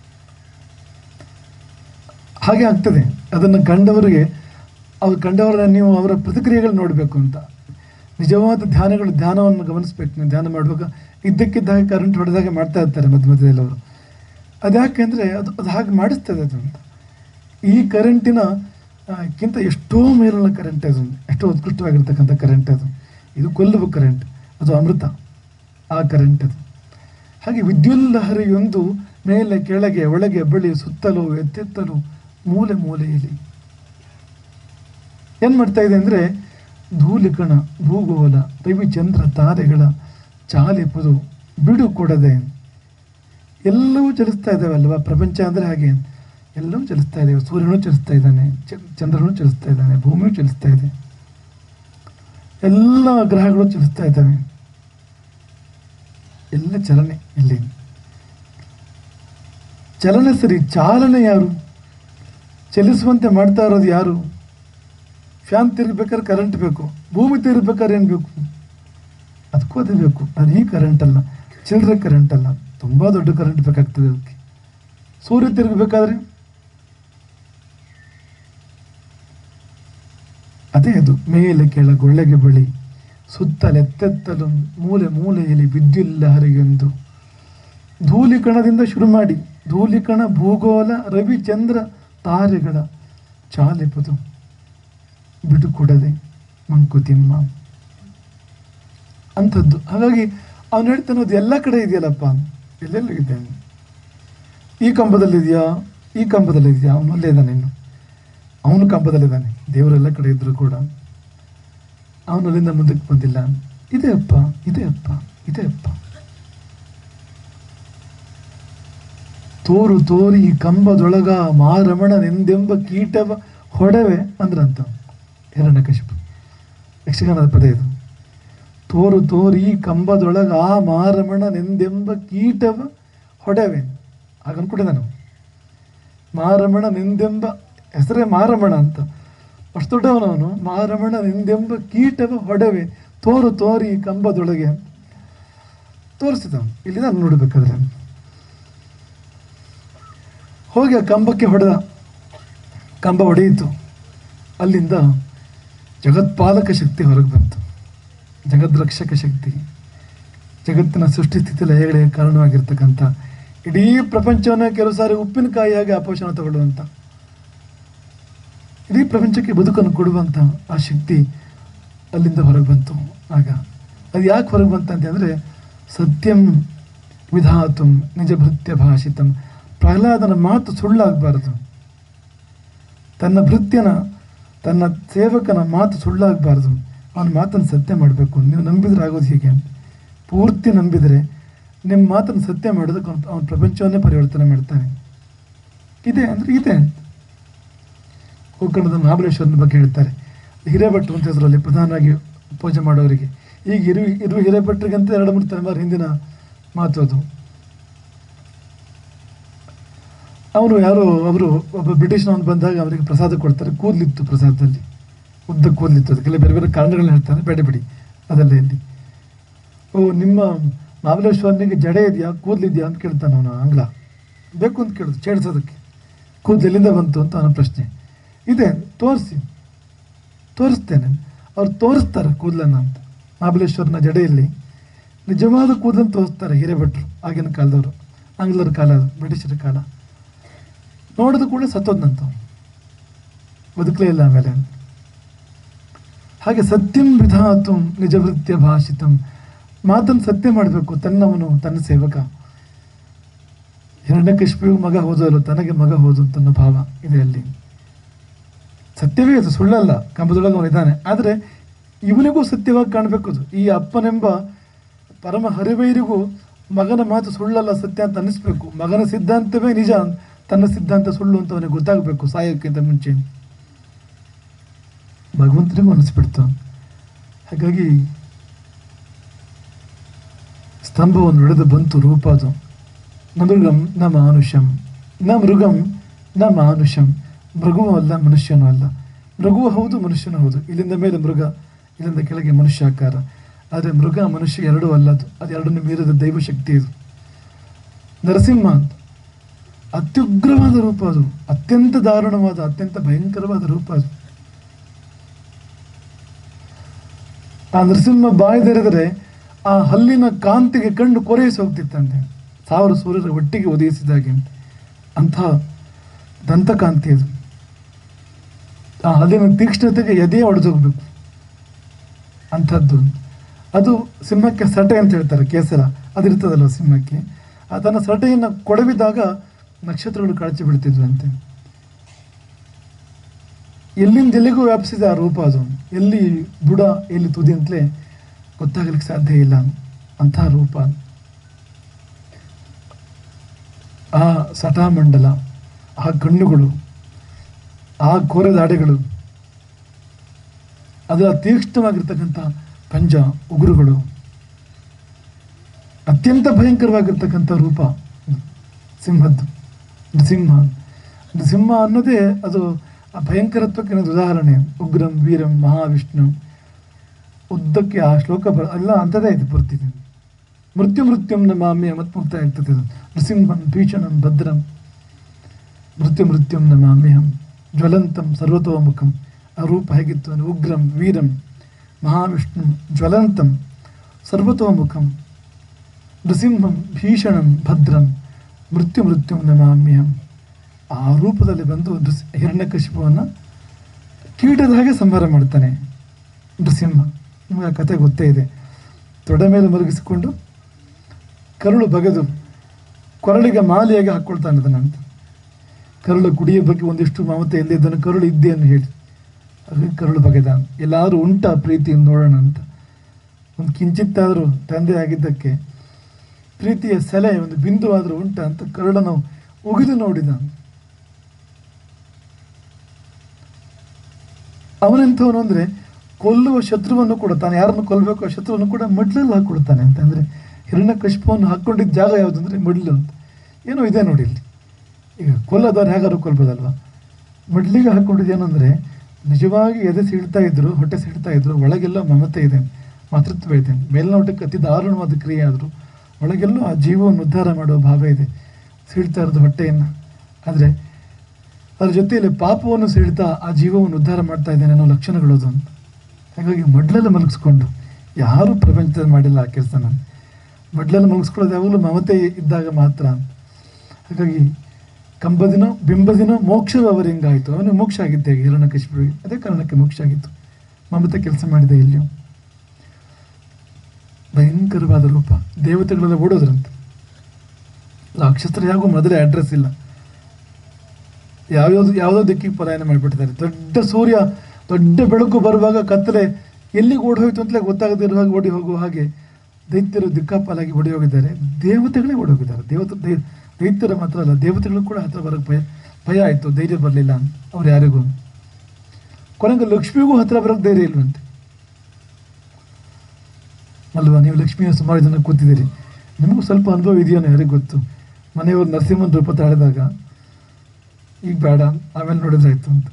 ಹಾಗೆ ಆಗ್ತದೆ ಅದನ್ನು ಕಂಡವರಿಗೆ ಅವ್ರು ಕಂಡವರ ನೀವು ಅವರ ಪ್ರತಿಕ್ರಿಯೆಗಳು ನೋಡಬೇಕು ಅಂತ ನಿಜವಾದ ಧ್ಯಾನಗಳು ಧ್ಯಾನವನ್ನು ಗಮನಿಸ್ಬೇಕು ನೀವು ಧ್ಯಾನ ಮಾಡುವಾಗ ಇದ್ದಕ್ಕಿದ್ದಾಗ ಕರೆಂಟ್ ಹೊಡೆದಾಗ ಮಾಡ್ತಾ ಇರ್ತಾರೆ ಮಧ್ಯ ಮಧ್ಯದಲ್ಲಿ ಅವರು ಅದ್ಯಾಕೆಂದರೆ ಅದು ಅದು ಹಾಗೆ ಮಾಡಿಸ್ತದೆ ಅದು ಅಂತ ಈ ಕರೆಂಟಿನ ಆ, ಕ್ಕಿಂತ ಎಷ್ಟೋ ಮೇಲಿನ ಕರೆಂಟ್ ಅದು ಎಷ್ಟೋ ಉತ್ಕೃಷ್ಟವಾಗಿರ್ತಕ್ಕಂಥ ಕರೆಂಟ್ ಅದು ಇದು ಕೊಲ್ಲುವ ಕರೆಂಟ್ ಅದು ಅಮೃತ ಆ ಕರೆಂಟ್ ಅದು ಹಾಗೆ ವಿದ್ಯುಲ್ಲಹರಿಯೊಂದು ಮೇಲೆ ಕೆಳಗೆ ಒಳಗೆ ಬಳಿ ಸುತ್ತಲೂ ಎತ್ತೆತ್ತಲು ಮೂಲೆ ಮೂಲೆಯಲ್ಲಿ ಏನು ಮಾಡ್ತಾ ಇದೆ ಅಂದರೆ ಧೂಳಿಕಣ ಭೂಗೋಳ ರವಿಚಂದ್ರ ತಾರೆಗಳ ಚಾಲಿಪುದು ಬಿಡು ಕೊಡದೆ ಎಲ್ಲವೂ ಚಲಿಸ್ತಾ ಇದ್ದಾವೆ ಅಲ್ವಾ ಪ್ರಪಂಚ ಅಂದರೆ ಹಾಗೆ ಎಲ್ಲವೂ ಚಲಿಸ್ತಾ ಇದ್ದಾವೆ ಸೂರ್ಯನೂ ಚಲಿಸ್ತಾ ಇದ್ದಾನೆ ಚ- ಚಂದ್ರನೂ ಚಲಿಸ್ತಾ ಇದ್ದಾನೆ ಭೂಮಿಯೂ ಚಲಿಸ್ತಾ ಇದೆ ಎಲ್ಲ ಗ್ರಹಗಳು ಚಲಿಸ್ತಾ ಇದ್ದಾವೆ ಎಲ್ಲ ಚಲನೆ ಇಲ್ಲಿ ಚಲನೆ ಸರಿ ಚಾಲನೆ ಯಾರು ಚಲಿಸುವಂತೆ ಮಾಡ್ತಾ ಇರೋದು ಯಾರು ಫ್ಯಾನ್ ತಿರುಗ್ಬೇಕಾದ್ರೆ ಕರೆಂಟ್ ಬೇಕು ಭೂಮಿ ತಿರುಗ್ಬೇಕಾದ್ರೆ ಏನು ಬೇಕು ಅದಕ್ಕೂ ಅದು ಬೇಕು ಅದು ಈ ಕರೆಂಟ್ ಅಲ್ಲ ಚಿಲ್ಲರೆ ಕರೆಂಟ್ ಅಲ್ಲ ತುಂಬ ದೊಡ್ಡ ಕರೆಂಟ್ ಬೇಕಾಗ್ತದೆ ಅದಕ್ಕೆ ಸೂರ್ಯ ತಿರುಗಬೇಕಾದ್ರೆ ಅದೇ ಅದು ಮೇಲೆ ಕೆಳಗೆ ಒಳಗೆ ಬಳಿ ಸುತ್ತಲೆತ್ತೆತ್ತಲು ಮೂಲೆ ಮೂಲೆಯಲ್ಲಿ ವಿದ್ಯುಲ್ಲಹರಿಯೊಂದು ಧೂಳಿಕಣದಿಂದ ಶುರು ಮಾಡಿ ಧೂಳಿಕಣ ಭೂಗೋಳ ರವಿ ಚಂದ್ರ ತಾರೆಗಳ ಚಾಲಿಪದು ಬಿಡುಕೊಡದೆ ಮಂಕುತಿಮ್ಮ ಅಂಥದ್ದು ಹಾಗಾಗಿ ಅವನು ಹೇಳ್ತಾನೆ ಅದು ಎಲ್ಲ ಕಡೆ ಇದೆಯಲ್ಲಪ್ಪ ಎಲ್ಲೆಲ್ಲ ಇದೆ ಈ ಕಂಬದಲ್ಲಿದೆಯಾ ಈ ಕಂಬದಲ್ಲಿದೆಯಾ ಅವನು ಅಲ್ಲೇ ಇದ್ದಾನೆ ಇನ್ನು ಅವನು ಕಂಬದಲ್ಲಿದ್ದಾನೆ ದೇವರೆಲ್ಲ ಕಡೆ ಇದ್ದರೂ ಕೂಡ ಅವನು ಅಲ್ಲಿಂದ ಮುಂದಕ್ಕೆ ಬಂದಿಲ್ಲ ಇದೆ ಅಪ್ಪ ಇದೆ ಅಪ್ಪ ಇದೆ ಅಪ್ಪ ತೋರು ತೋರಿ ಈ ಕಂಬದೊಳಗ ಮಾರಮಣನೆಂದೆಂಬ ಕೀಟವ ಹೊಡವೆ ಅಂದ್ರಂತ ಹಿರಣ್ಯಕಶಿಪು ಯಕ್ಷಗಾನದ ಪದ ಇದು ತೋರು ತೋರಿ ಈ ಕಂಬದೊಳಗ ಆ ಮಾರಮಣನೆಂದೆಂಬ ಕೀಟವ ಹೊಡವೆ ಆಗ ಅನ್ಕೊಂಡಿದ್ದ ನಾವು ಮಾರಮಣನೆಂದೆಂಬ ಹೆಸರೇ ಮಾರಮಣ ಅಂತ ಅಷ್ಟು ದೊಡ್ಡವನವನು ಮಾರಮಣನೆಂದೆಂಬ ಕೀಟವ ಹೊಡವೆ ತೋರು ತೋರಿ ಈ ಕಂಬದೊಳಗೆ ಅಂತ ತೋರಿಸಿದ ಇಲ್ಲಿ ನಾನು ನೋಡಬೇಕಾದ್ರೆ ಹೋಗಿ ಆ ಕಂಬಕ್ಕೆ ಹೊಡೆದ ಕಂಬ ಹೊಡೆಯಿತು ಅಲ್ಲಿಂದ ಜಗತ್ಪಾಲಕ ಶಕ್ತಿ ಹೊರಗೆ ಬಂತು ಜಗದ್ರಕ್ಷಕ ಶಕ್ತಿ ಜಗತ್ತಿನ ಸೃಷ್ಟಿ ಸ್ಥಿತಿ ಲಯಗಳಿಗೆ ಕಾರಣವಾಗಿರ್ತಕ್ಕಂಥ ಇಡೀ ಪ್ರಪಂಚವನ್ನು ಕೆಲವು ಸಾರಿ ಉಪ್ಪಿನಕಾಯಿಯಾಗಿ ಅಪೋಷಣ ತಗೊಳ್ಳುವಂಥ ಇಡೀ ಪ್ರಪಂಚಕ್ಕೆ ಬದುಕನ್ನು ಕೊಡುವಂಥ ಆ ಶಕ್ತಿ ಅಲ್ಲಿಂದ ಹೊರಗೆ ಬಂತು ಆಗ ಅದು ಯಾಕೆ ಹೊರಗೆ ಬಂತಂತೆ ಅಂದರೆ ಸತ್ಯಂ ವಿಧಾತುಂ ನಿಜ ಭೃತ್ಯ ಭಾಷಿತಂ ಪ್ರಹ್ಲಾದನ ಮಾತು ಸುಳ್ಳಾಗಬಾರದು ತನ್ನ ಭೃತ್ಯನ ತನ್ನ ಸೇವಕನ ಮಾತು ಸುಳ್ಳಾಗಬಾರ್ದು ಅವನ ಮಾತನ್ನು ಸತ್ಯ ಮಾಡಬೇಕು ನೀವು ನಂಬಿದ್ರೆ ಆಗೋದು ಹೀಗೆ ಪೂರ್ತಿ ನಂಬಿದರೆ ನಿಮ್ಮ ಮಾತನ್ನು ಸತ್ಯ ಮಾಡೋದಕ್ಕೆ ಅವನು ಅವನ ಪ್ರಪಂಚವನ್ನೇ ಪರಿವರ್ತನೆ ಮಾಡ್ತಾನೆ ಇದೆ ಅಂದರೆ ಇದೆ ಗೋಕರ್ಣದ ಮಹಾಬಲೇಶ್ವರನ ಬಗ್ಗೆ ಹೇಳ್ತಾರೆ ಹಿರೇಭಟ್ರು ಅಂತ ಹೆಸರಲ್ಲಿ ಪ್ರಧಾನವಾಗಿ ಪೂಜೆ ಮಾಡೋರಿಗೆ ಈಗ ಇರು ಇರು ಹಿರೇಭಟ್ರಿಗಂತ ಎರಡು ಮೂರು ತಲೆಮಾರು ಹಿಂದಿನ ಮಾತು ಅದು ಅವರು ಯಾರೋ ಅವರು ಒಬ್ಬ ಬ್ರಿಟಿಷ್ನವನು ಬಂದಾಗ ಅವರಿಗೆ ಪ್ರಸಾದ ಕೊಡ್ತಾರೆ ಕೂದಲಿತ್ತು ಪ್ರಸಾದದಲ್ಲಿ ಉದ್ದ ಕೂದಲಿತ್ತು ಅದಕ್ಕೆಲ್ಲ ಬೇರೆ ಬೇರೆ ಕಾರಣಗಳನ್ನ ಹೇಳ್ತಾರೆ ಬೇಡ ಬಿಡಿ ಅದೆಲ್ಲ ಇಲ್ಲಿ ಓ ನಿಮ್ಮ ಮಹಾಬಲೇಶ್ವರನಿಗೆ ಜಡೆ ಇದೆಯಾ ಕೂದಲಿದೆಯಾ ಅಂತ ಕೇಳ್ತಾನೆ ಅವನು ಆಂಗ್ಲ ಬೇಕು ಅಂತ ಕೇಳಿದ್ರು ಚೇಡ್ಸೋದಕ್ಕೆ ಕೂದಲು ಎಲ್ಲಿಂದ ಬಂತು ಅಂತ ಅವನ ಪ್ರಶ್ನೆ ಇದೆ ತೋರಿಸಿ ತೋರಿಸ್ತೇನೆ ಅವ್ರು ತೋರಿಸ್ತಾರೆ ಕೂದಲನ್ನು ಅಂತ ಮಹಾಬಲೇಶ್ವರನ ಜಡೆಯಲ್ಲಿ ನಿಜವಾದ ಕೂದಲನ್ನು ತೋರಿಸ್ತಾರೆ ಹಿರೇಭಟ್ರು ಆಗಿನ ಕಾಲದವರು ಆಂಗ್ಲರ ಕಾಲ ಅದು ಬ್ರಿಟಿಷರ ಕಾಲ ನೋಡಿದ ಕೂಡ ಸತ್ತೋದ್ನಂತ ಅವ್ನು. ಬದುಕಲೇ ಇಲ್ಲ ಆಮೇಲೆ ಹಾಗೆ ಸತ್ಯಂ ವಿಧಾತು ನಿಜವೃತ್ಯ ಭಾಷಿತಂ ಮಾತನ್ನು ಸತ್ಯ ಮಾಡಬೇಕು ತನ್ನವನು ತನ್ನ ಸೇವಕ ಹಿರಣ್ಯಕಶಿಪಿಗೂ ಮಗ ಹೋದಲ್ಲ ತನಗೆ ಮಗ ಹೋದು ಅಂತ ಅನ್ನೋ ಭಾವ ಇದೆ ಅಲ್ಲಿ ಸತ್ಯವೇ ಅದು ಸುಳ್ಳಲ್ಲ ಕಂಬದೊಳಗೆ ಅವನಿದ್ದಾನೆ ಆದರೆ ಇವನಿಗೂ ಸತ್ಯವಾಗಿ ಕಾಣಬೇಕು ಅದು ಈ ಅಪ್ಪನೆಂಬ ಪರಮ ಹರಿವೈರಿಗೂ ಮಗನ ಮಾತು ಸುಳ್ಳಲ್ಲ ಸತ್ಯ ಅಂತ ಅನ್ನಿಸ್ಬೇಕು ಮಗನ ಸಿದ್ಧಾಂತವೇ ನಿಜ ತನ್ನ ಸಿದ್ಧಾಂತ ಸುಳ್ಳು ಅಂತ ಅವನಿಗೆ ಗೊತ್ತಾಗಬೇಕು ಸಾಯೋಕ್ಕಿಂತ ಮುಂಚೆ ಭಗವಂತನಿಗೂ ಅನಿಸ್ಬಿಡ್ತು ಹಾಗಾಗಿ ಸ್ತಂಭವನ್ನು ಹಿಡಿದು ಬಂತು ರೂಪ ಅದು ನ ಮೃಗಂ ನ ಮಾನುಷಂ ನ ಮೃಗಂ ನ ಮಾನುಷಂ ಮೃಗವೂ ಅಲ್ಲ ಮನುಷ್ಯನೂ ಅಲ್ಲ ಮೃಗವೂ ಹೌದು ಮನುಷ್ಯನೂ ಹೌದು ಇಲ್ಲಿಂದ ಮೇಲೆ ಮೃಗ ಇಲ್ಲಿಂದ ಕೆಳಗೆ ಮನುಷ್ಯಾಕಾರ ಆದರೆ ಮೃಗ ಮನುಷ್ಯ ಎರಡೂ ಅಲ್ಲ ಅದು ಅದು ಎರಡನ್ನು ಮೀರಿದ ದೈವ ಶಕ್ತಿ ಇದು ನರಸಿಂಹ ಅಂತ ಅತ್ಯುಗ್ರವಾದ ರೂಪ ಅದು ಅತ್ಯಂತ ದಾರುಣವಾದ ಅತ್ಯಂತ ಭಯಂಕರವಾದ ರೂಪ ಅದು ಆ ನರಸಿಂಹ ಬಾಯಿ ತೆರೆದರೆ ಆ ಹಲ್ಲಿನ ಕಾಂತಿಗೆ ಕಣ್ಣು ಕೊರೆಯಿಸಿ ಹೋಗ್ತಿತ್ತಂತೆ ಸಾವಿರ ಸೂರ್ಯರ ಒಟ್ಟಿಗೆ ಉದಯಿಸಿದಾಗೆ ಅಂಥ ದಂತಕಾಂತಿ ಅದು ಆ ಹಲ್ಲಿನ ತೀಕ್ಷ್ಣತೆಗೆ ಎದೆ ಒಡೆದೋಗ್ಬೇಕು ಅಂಥದ್ದು ಅದು ಸಿಂಹಕ್ಕೆ ಸಟೆ ಅಂತ ಹೇಳ್ತಾರೆ ಕೇಸರ ಅದಿರ್ತದಲ್ಲ ಸಿಂಹಕ್ಕೆ ಆ ತನ್ನ ಸಟೆಯನ್ನು ಕೊಡವಿದಾಗ ನಕ್ಷತ್ರಗಳು ಕಳಚಿ ಬಿಡ್ತಿದ್ವು ಅಂತೆ ಎಲ್ಲಿಂದ ಎಲ್ಲಿಗೂ ವ್ಯಾಪಿಸಿದ ಆ ರೂಪ ಅದು ಎಲ್ಲಿ ಬುಡ ಎಲ್ಲಿ ತುದಿ ಅಂತಲೇ ಗೊತ್ತಾಗಲಿಕ್ಕೆ ಸಾಧ್ಯ ಇಲ್ಲ ಅಂತಹ ರೂಪ ಆ ಸಟಾಮಂಡಲ ಆ ಕಣ್ಣುಗಳು ಆ ಕೋರೆ ದಾಡೆಗಳು ಅದರ ತೀಕ್ಷ್ಣವಾಗಿರ್ತಕ್ಕಂಥ ಪಂಜ ಉಗುರುಗಳು ಅತ್ಯಂತ ಭಯಂಕರವಾಗಿರ್ತಕ್ಕಂಥ ರೂಪ ಸಿಂಹದ್ದು ನೃಸಿಂಹ ನೃಸಿಂಹ ಅನ್ನೋದೇ ಅದು ಆ ಭಯಂಕರತ್ವಕ್ಕೆ ಒಂದು ಉದಾಹರಣೆ ಉಗ್ರಂ ವೀರಂ ಮಹಾವಿಷ್ಣು ಉದ್ದಕ್ಕೆ ಆ ಶ್ಲೋಕ ಬರ ಎಲ್ಲ ಅಂಥದ್ದೇ ಇದೆ ಪೂರ್ತಿ ಮೃತ್ಯು ಮೃತ್ಯುಂ ನಮಾಮಿ ಮತ್ ಮುಕ್ತ ಆಗ್ತದೆ ಇದು ನೃಸಿಂಹಂ ಭೀಷಣಂ ಭದ್ರಂ ಮೃತ್ಯು ಮೃತ್ಯುಂ ನಮಾಮ್ಯಹಂ ಜ್ವಲಂತಂ ಸರ್ವತೋಮುಖಂ ಆ ರೂಪ ಹೇಗಿತ್ತು ಅಂದರೆ ಉಗ್ರಂ ವೀರಂ ಮಹಾವಿಷ್ಣು ಜ್ವಲಂತಂ ಸರ್ವತೋಮುಖಂ ನೃಸಿಂಹಂ ಭೀಷಣಂ ಭದ್ರಂ ಮೃತ್ಯು ಮೃತ್ಯುಂ ನಮಾಮ್ಯಹಂ ಆ ರೂಪದಲ್ಲಿ ಬಂದು ನೃಸ್ ಹಿರಣ್ಯಕಶಿಪುವನ್ನು ಕೀಟದ ಹಾಗೆ ಸಂಹಾರ ಮಾಡ್ತಾನೆ ನೃಸಿಂಹ ನಿಮಗೆ ಆ ಕಥೆ ಗೊತ್ತೇ ಇದೆ ತೊಡೆ ಮೇಲೆ ಮಲಗಿಸಿಕೊಂಡು ಕರುಳು ಬಗೆದು ಕೊರಳಿಗೆ ಮಾಲೆಯಾಗಿ ಹಾಕ್ಕೊಳ್ತಾನೆ ಅದನ್ನಂತ ಕರುಳು ಕುಡಿಯ ಬಗ್ಗೆ ಒಂದಿಷ್ಟು ಮಮತೆ ಎಲ್ಲಿದ್ದನು ಕರುಳು ಇದ್ದೆ ಅಂತ ಹೇಳಿ ಹಾಗಾಗಿ ಕರುಳು ಬಗೆದ ಎಲ್ಲಾದರೂ ಉಂಟ ಪ್ರೀತಿಯಿಂದ ನೋಡೋಣ ಅಂತ ಒಂದು ಕಿಂಚಿತ್ತಾದರೂ ತಂದೆ ಆಗಿದ್ದಕ್ಕೆ ಪ್ರೀತಿಯ ಸೆಲೆ ಒಂದು ಬಿಂದು ಆದರೂ ಉಂಟ ಅಂತ ಕರುಳನ್ನು ಉಗಿದು ನೋಡಿದ ಅವನೆಂಥವನು ಅಂದರೆ ಕೊಲ್ಲುವ ಶತ್ರುವನ್ನು ಕೂಡ ತಾನು ಯಾರನ್ನು ಕೊಲ್ಲಬೇಕು ಆ ಶತ್ರುವನ್ನು ಕೂಡ ಮಡ್ಲಲ್ಲಿ ಹಾಕ್ಕೊಡ್ತಾನೆ ಅಂತ ಅಂದರೆ ಹಿರಣ್ಯಕಶಿಪವನ್ನು ಹಾಕ್ಕೊಂಡಿದ್ದ ಜಾಗ ಯಾವುದು ಅಂದರೆ ಮಡ್ಲು ಅಂತ ಏನೋ ಇದೆ ನೋಡಿ ಇಲ್ಲಿ ಈಗ ಕೊಲ್ಲದವ್ರು ಹೇಗಾದ್ರು ಕೊಲ್ಬೋದಲ್ವ ಮಡ್ಲಿಗೆ ಹಾಕ್ಕೊಂಡಿದ್ದು ಏನಂದರೆ ನಿಜವಾಗಿ ಎದೆ ಸಿಡ್ತಾ ಇದ್ರು ಹೊಟ್ಟೆ ಸಿಡ್ತಾ ಇದ್ರು ಒಳಗೆಲ್ಲ ಮಮತೆ ಇದೆ ಮಾತೃತ್ವ ಇದೆ ಮೇಲ್ನೋಟಕ್ಕೆ ಅತಿ ದಾರುಣವಾದ ಕ್ರಿಯೆ ಆದರೂ ಒಳಗೆಲ್ಲೋ ಆ ಜೀವವನ್ನು ಉದ್ಧಾರ ಮಾಡುವ ಭಾವ ಇದೆ ಸೀಳ್ತಾ ಇರೋದು ಹೊಟ್ಟೆಯನ್ನು ಆದರೆ ಅದ್ರ ಜೊತೆಯಲ್ಲಿ ಪಾಪವನ್ನು ಸೀಳ್ತಾ ಆ ಜೀವವನ್ನು ಉದ್ಧಾರ ಮಾಡ್ತಾ ಇದ್ದೇನೆ ಅನ್ನೋ ಲಕ್ಷಣಗಳು ಅದು ಅಂತ ಹಾಗಾಗಿ ಮಡ್ಲಲ್ಲಿ ಮಲಗಿಸ್ಕೊಂಡು ಯಾರೂ ಪ್ರಪಂಚದಲ್ಲಿ ಮಾಡಿಲ್ಲ ಆ ಕೆಲಸ ನಾನು ಮಡ್ಲಲ್ಲಿ ಮಲಗಿಸ್ಕೊಳ್ಳೋದು ಯಾವಾಗಲೂ ಮಮತೆ ಇದ್ದಾಗ ಮಾತ್ರ ಅಂತ ಹಾಗಾಗಿ ಕಂಬದಿನೋ ಬಿಂಬದಿನೋ ಮೋಕ್ಷವು ಅವರಿಂಗಾಯಿತು ಅವನಿಗೆ ಮೋಕ್ಷ ಆಗಿದ್ದೆ ಹಿರಣ್ಯಕಶಿಪುವಿಗೆ ಅದೇ ಕಾರಣಕ್ಕೆ ಮೋಕ್ಷ ಆಗಿತ್ತು ಮಮತೆ ಕೆಲಸ ಮಾಡಿದೆ ಇಲ್ಲಿಯೂ ಭಯಂಕರವಾದ ರೂಪ ದೇವತೆಗಳೆಲ್ಲ ಓಡೋದ್ರಂತೆ ರಾಕ್ಷಸರು ಯಾಗೂ ಮೊದಲೇ ಅಡ್ರೆಸ್ ಇಲ್ಲ ಯಾವ್ಯಾವ್ದು ಯಾವುದೋ ದಿಕ್ಕಿಗೆ ಪಲಾಯನ ಮಾಡಿಬಿಟ್ಟಿದ್ದಾರೆ ದೊಡ್ಡ ಸೂರ್ಯ ದೊಡ್ಡ ಬೆಳಕು ಬರುವಾಗ ಕತ್ತಲೆ ಎಲ್ಲಿಗೆ ಓಡಿ ಹೋಯ್ತು ಅಂತಲೇ ಗೊತ್ತಾಗದಿರುವಾಗ ಓಡಿ ಹೋಗುವ ಹಾಗೆ ದೈತ್ಯರು ದಿಕ್ಕಾಪಾಲಾಗಿ ಓಡಿ ಹೋಗಿದ್ದಾರೆ ದೇವತೆಗಳೇ ಓಡಿ ಹೋಗಿದ್ದಾರೆ ದೇವತೆ ದೈ ದೈತ್ಯರ ಮಾತ್ರ ಅಲ್ಲ ದೇವತೆಗಳು ಕೂಡ ಹತ್ರ ಬರೋಕ್ಕೆ ಭಯ ಭಯ ಆಯಿತು ಧೈರ್ಯ ಬರಲಿಲ್ಲ ಅಂತ ಅವ್ರು ಯಾರಿಗೂ ಕೊನೆಗೆ ಲಕ್ಷ್ಮಿಗೂ ಹತ್ರ ಬರೋಕ್ಕೆ ಧೈರ್ಯ ಇಲ್ವಂತೆ ಅಲ್ವಾ ನೀವು ಲಕ್ಷ್ಮಿಯ ಸುಮಾರು ಜನ ಕೂತಿದ್ದೀರಿ ನಿಮಗೂ ಸ್ವಲ್ಪ ಅನುಭವ ಇದೆಯೋ ಯಾರಿಗೆ ಗೊತ್ತು ಮನೆಯವರು ನರಸಿಂಹನ ರೂಪ ತಾಳಿದಾಗ ಈಗ ಬೇಡ ಆಮೇಲೆ ನೋಡಿದ್ರಾಯ್ತು ಅಂತ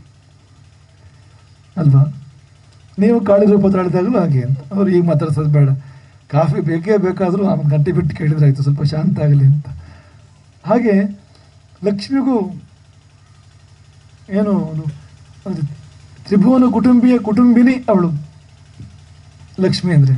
ಅಲ್ವಾ ನೀವು ಕಾಳಿ ರೂಪ ತಾಳಿದಾಗಲೂ ಹಾಗೆ ಅಂತ ಅವ್ರು ಈಗ ಮಾತಾಡ್ಸೋದು ಬೇಡ ಕಾಫಿ ಬೇಕೇ ಬೇಕಾದರೂ ಆಮೇಲೆ ಗಂಟೆ ಬಿಟ್ಟು ಕೇಳಿದ್ರಾಯ್ತು ಸ್ವಲ್ಪ ಶಾಂತ ಆಗಲಿ ಅಂತ ಹಾಗೆ ಲಕ್ಷ್ಮಿಗೂ ಏನು ಅವನು ಅಂದ್ರೆ ತ್ರಿಭುವನ ಕುಟುಂಬಿಯ ಕುಟುಂಬಿನಿ ಅವಳು ಲಕ್ಷ್ಮಿ ಅಂದರೆ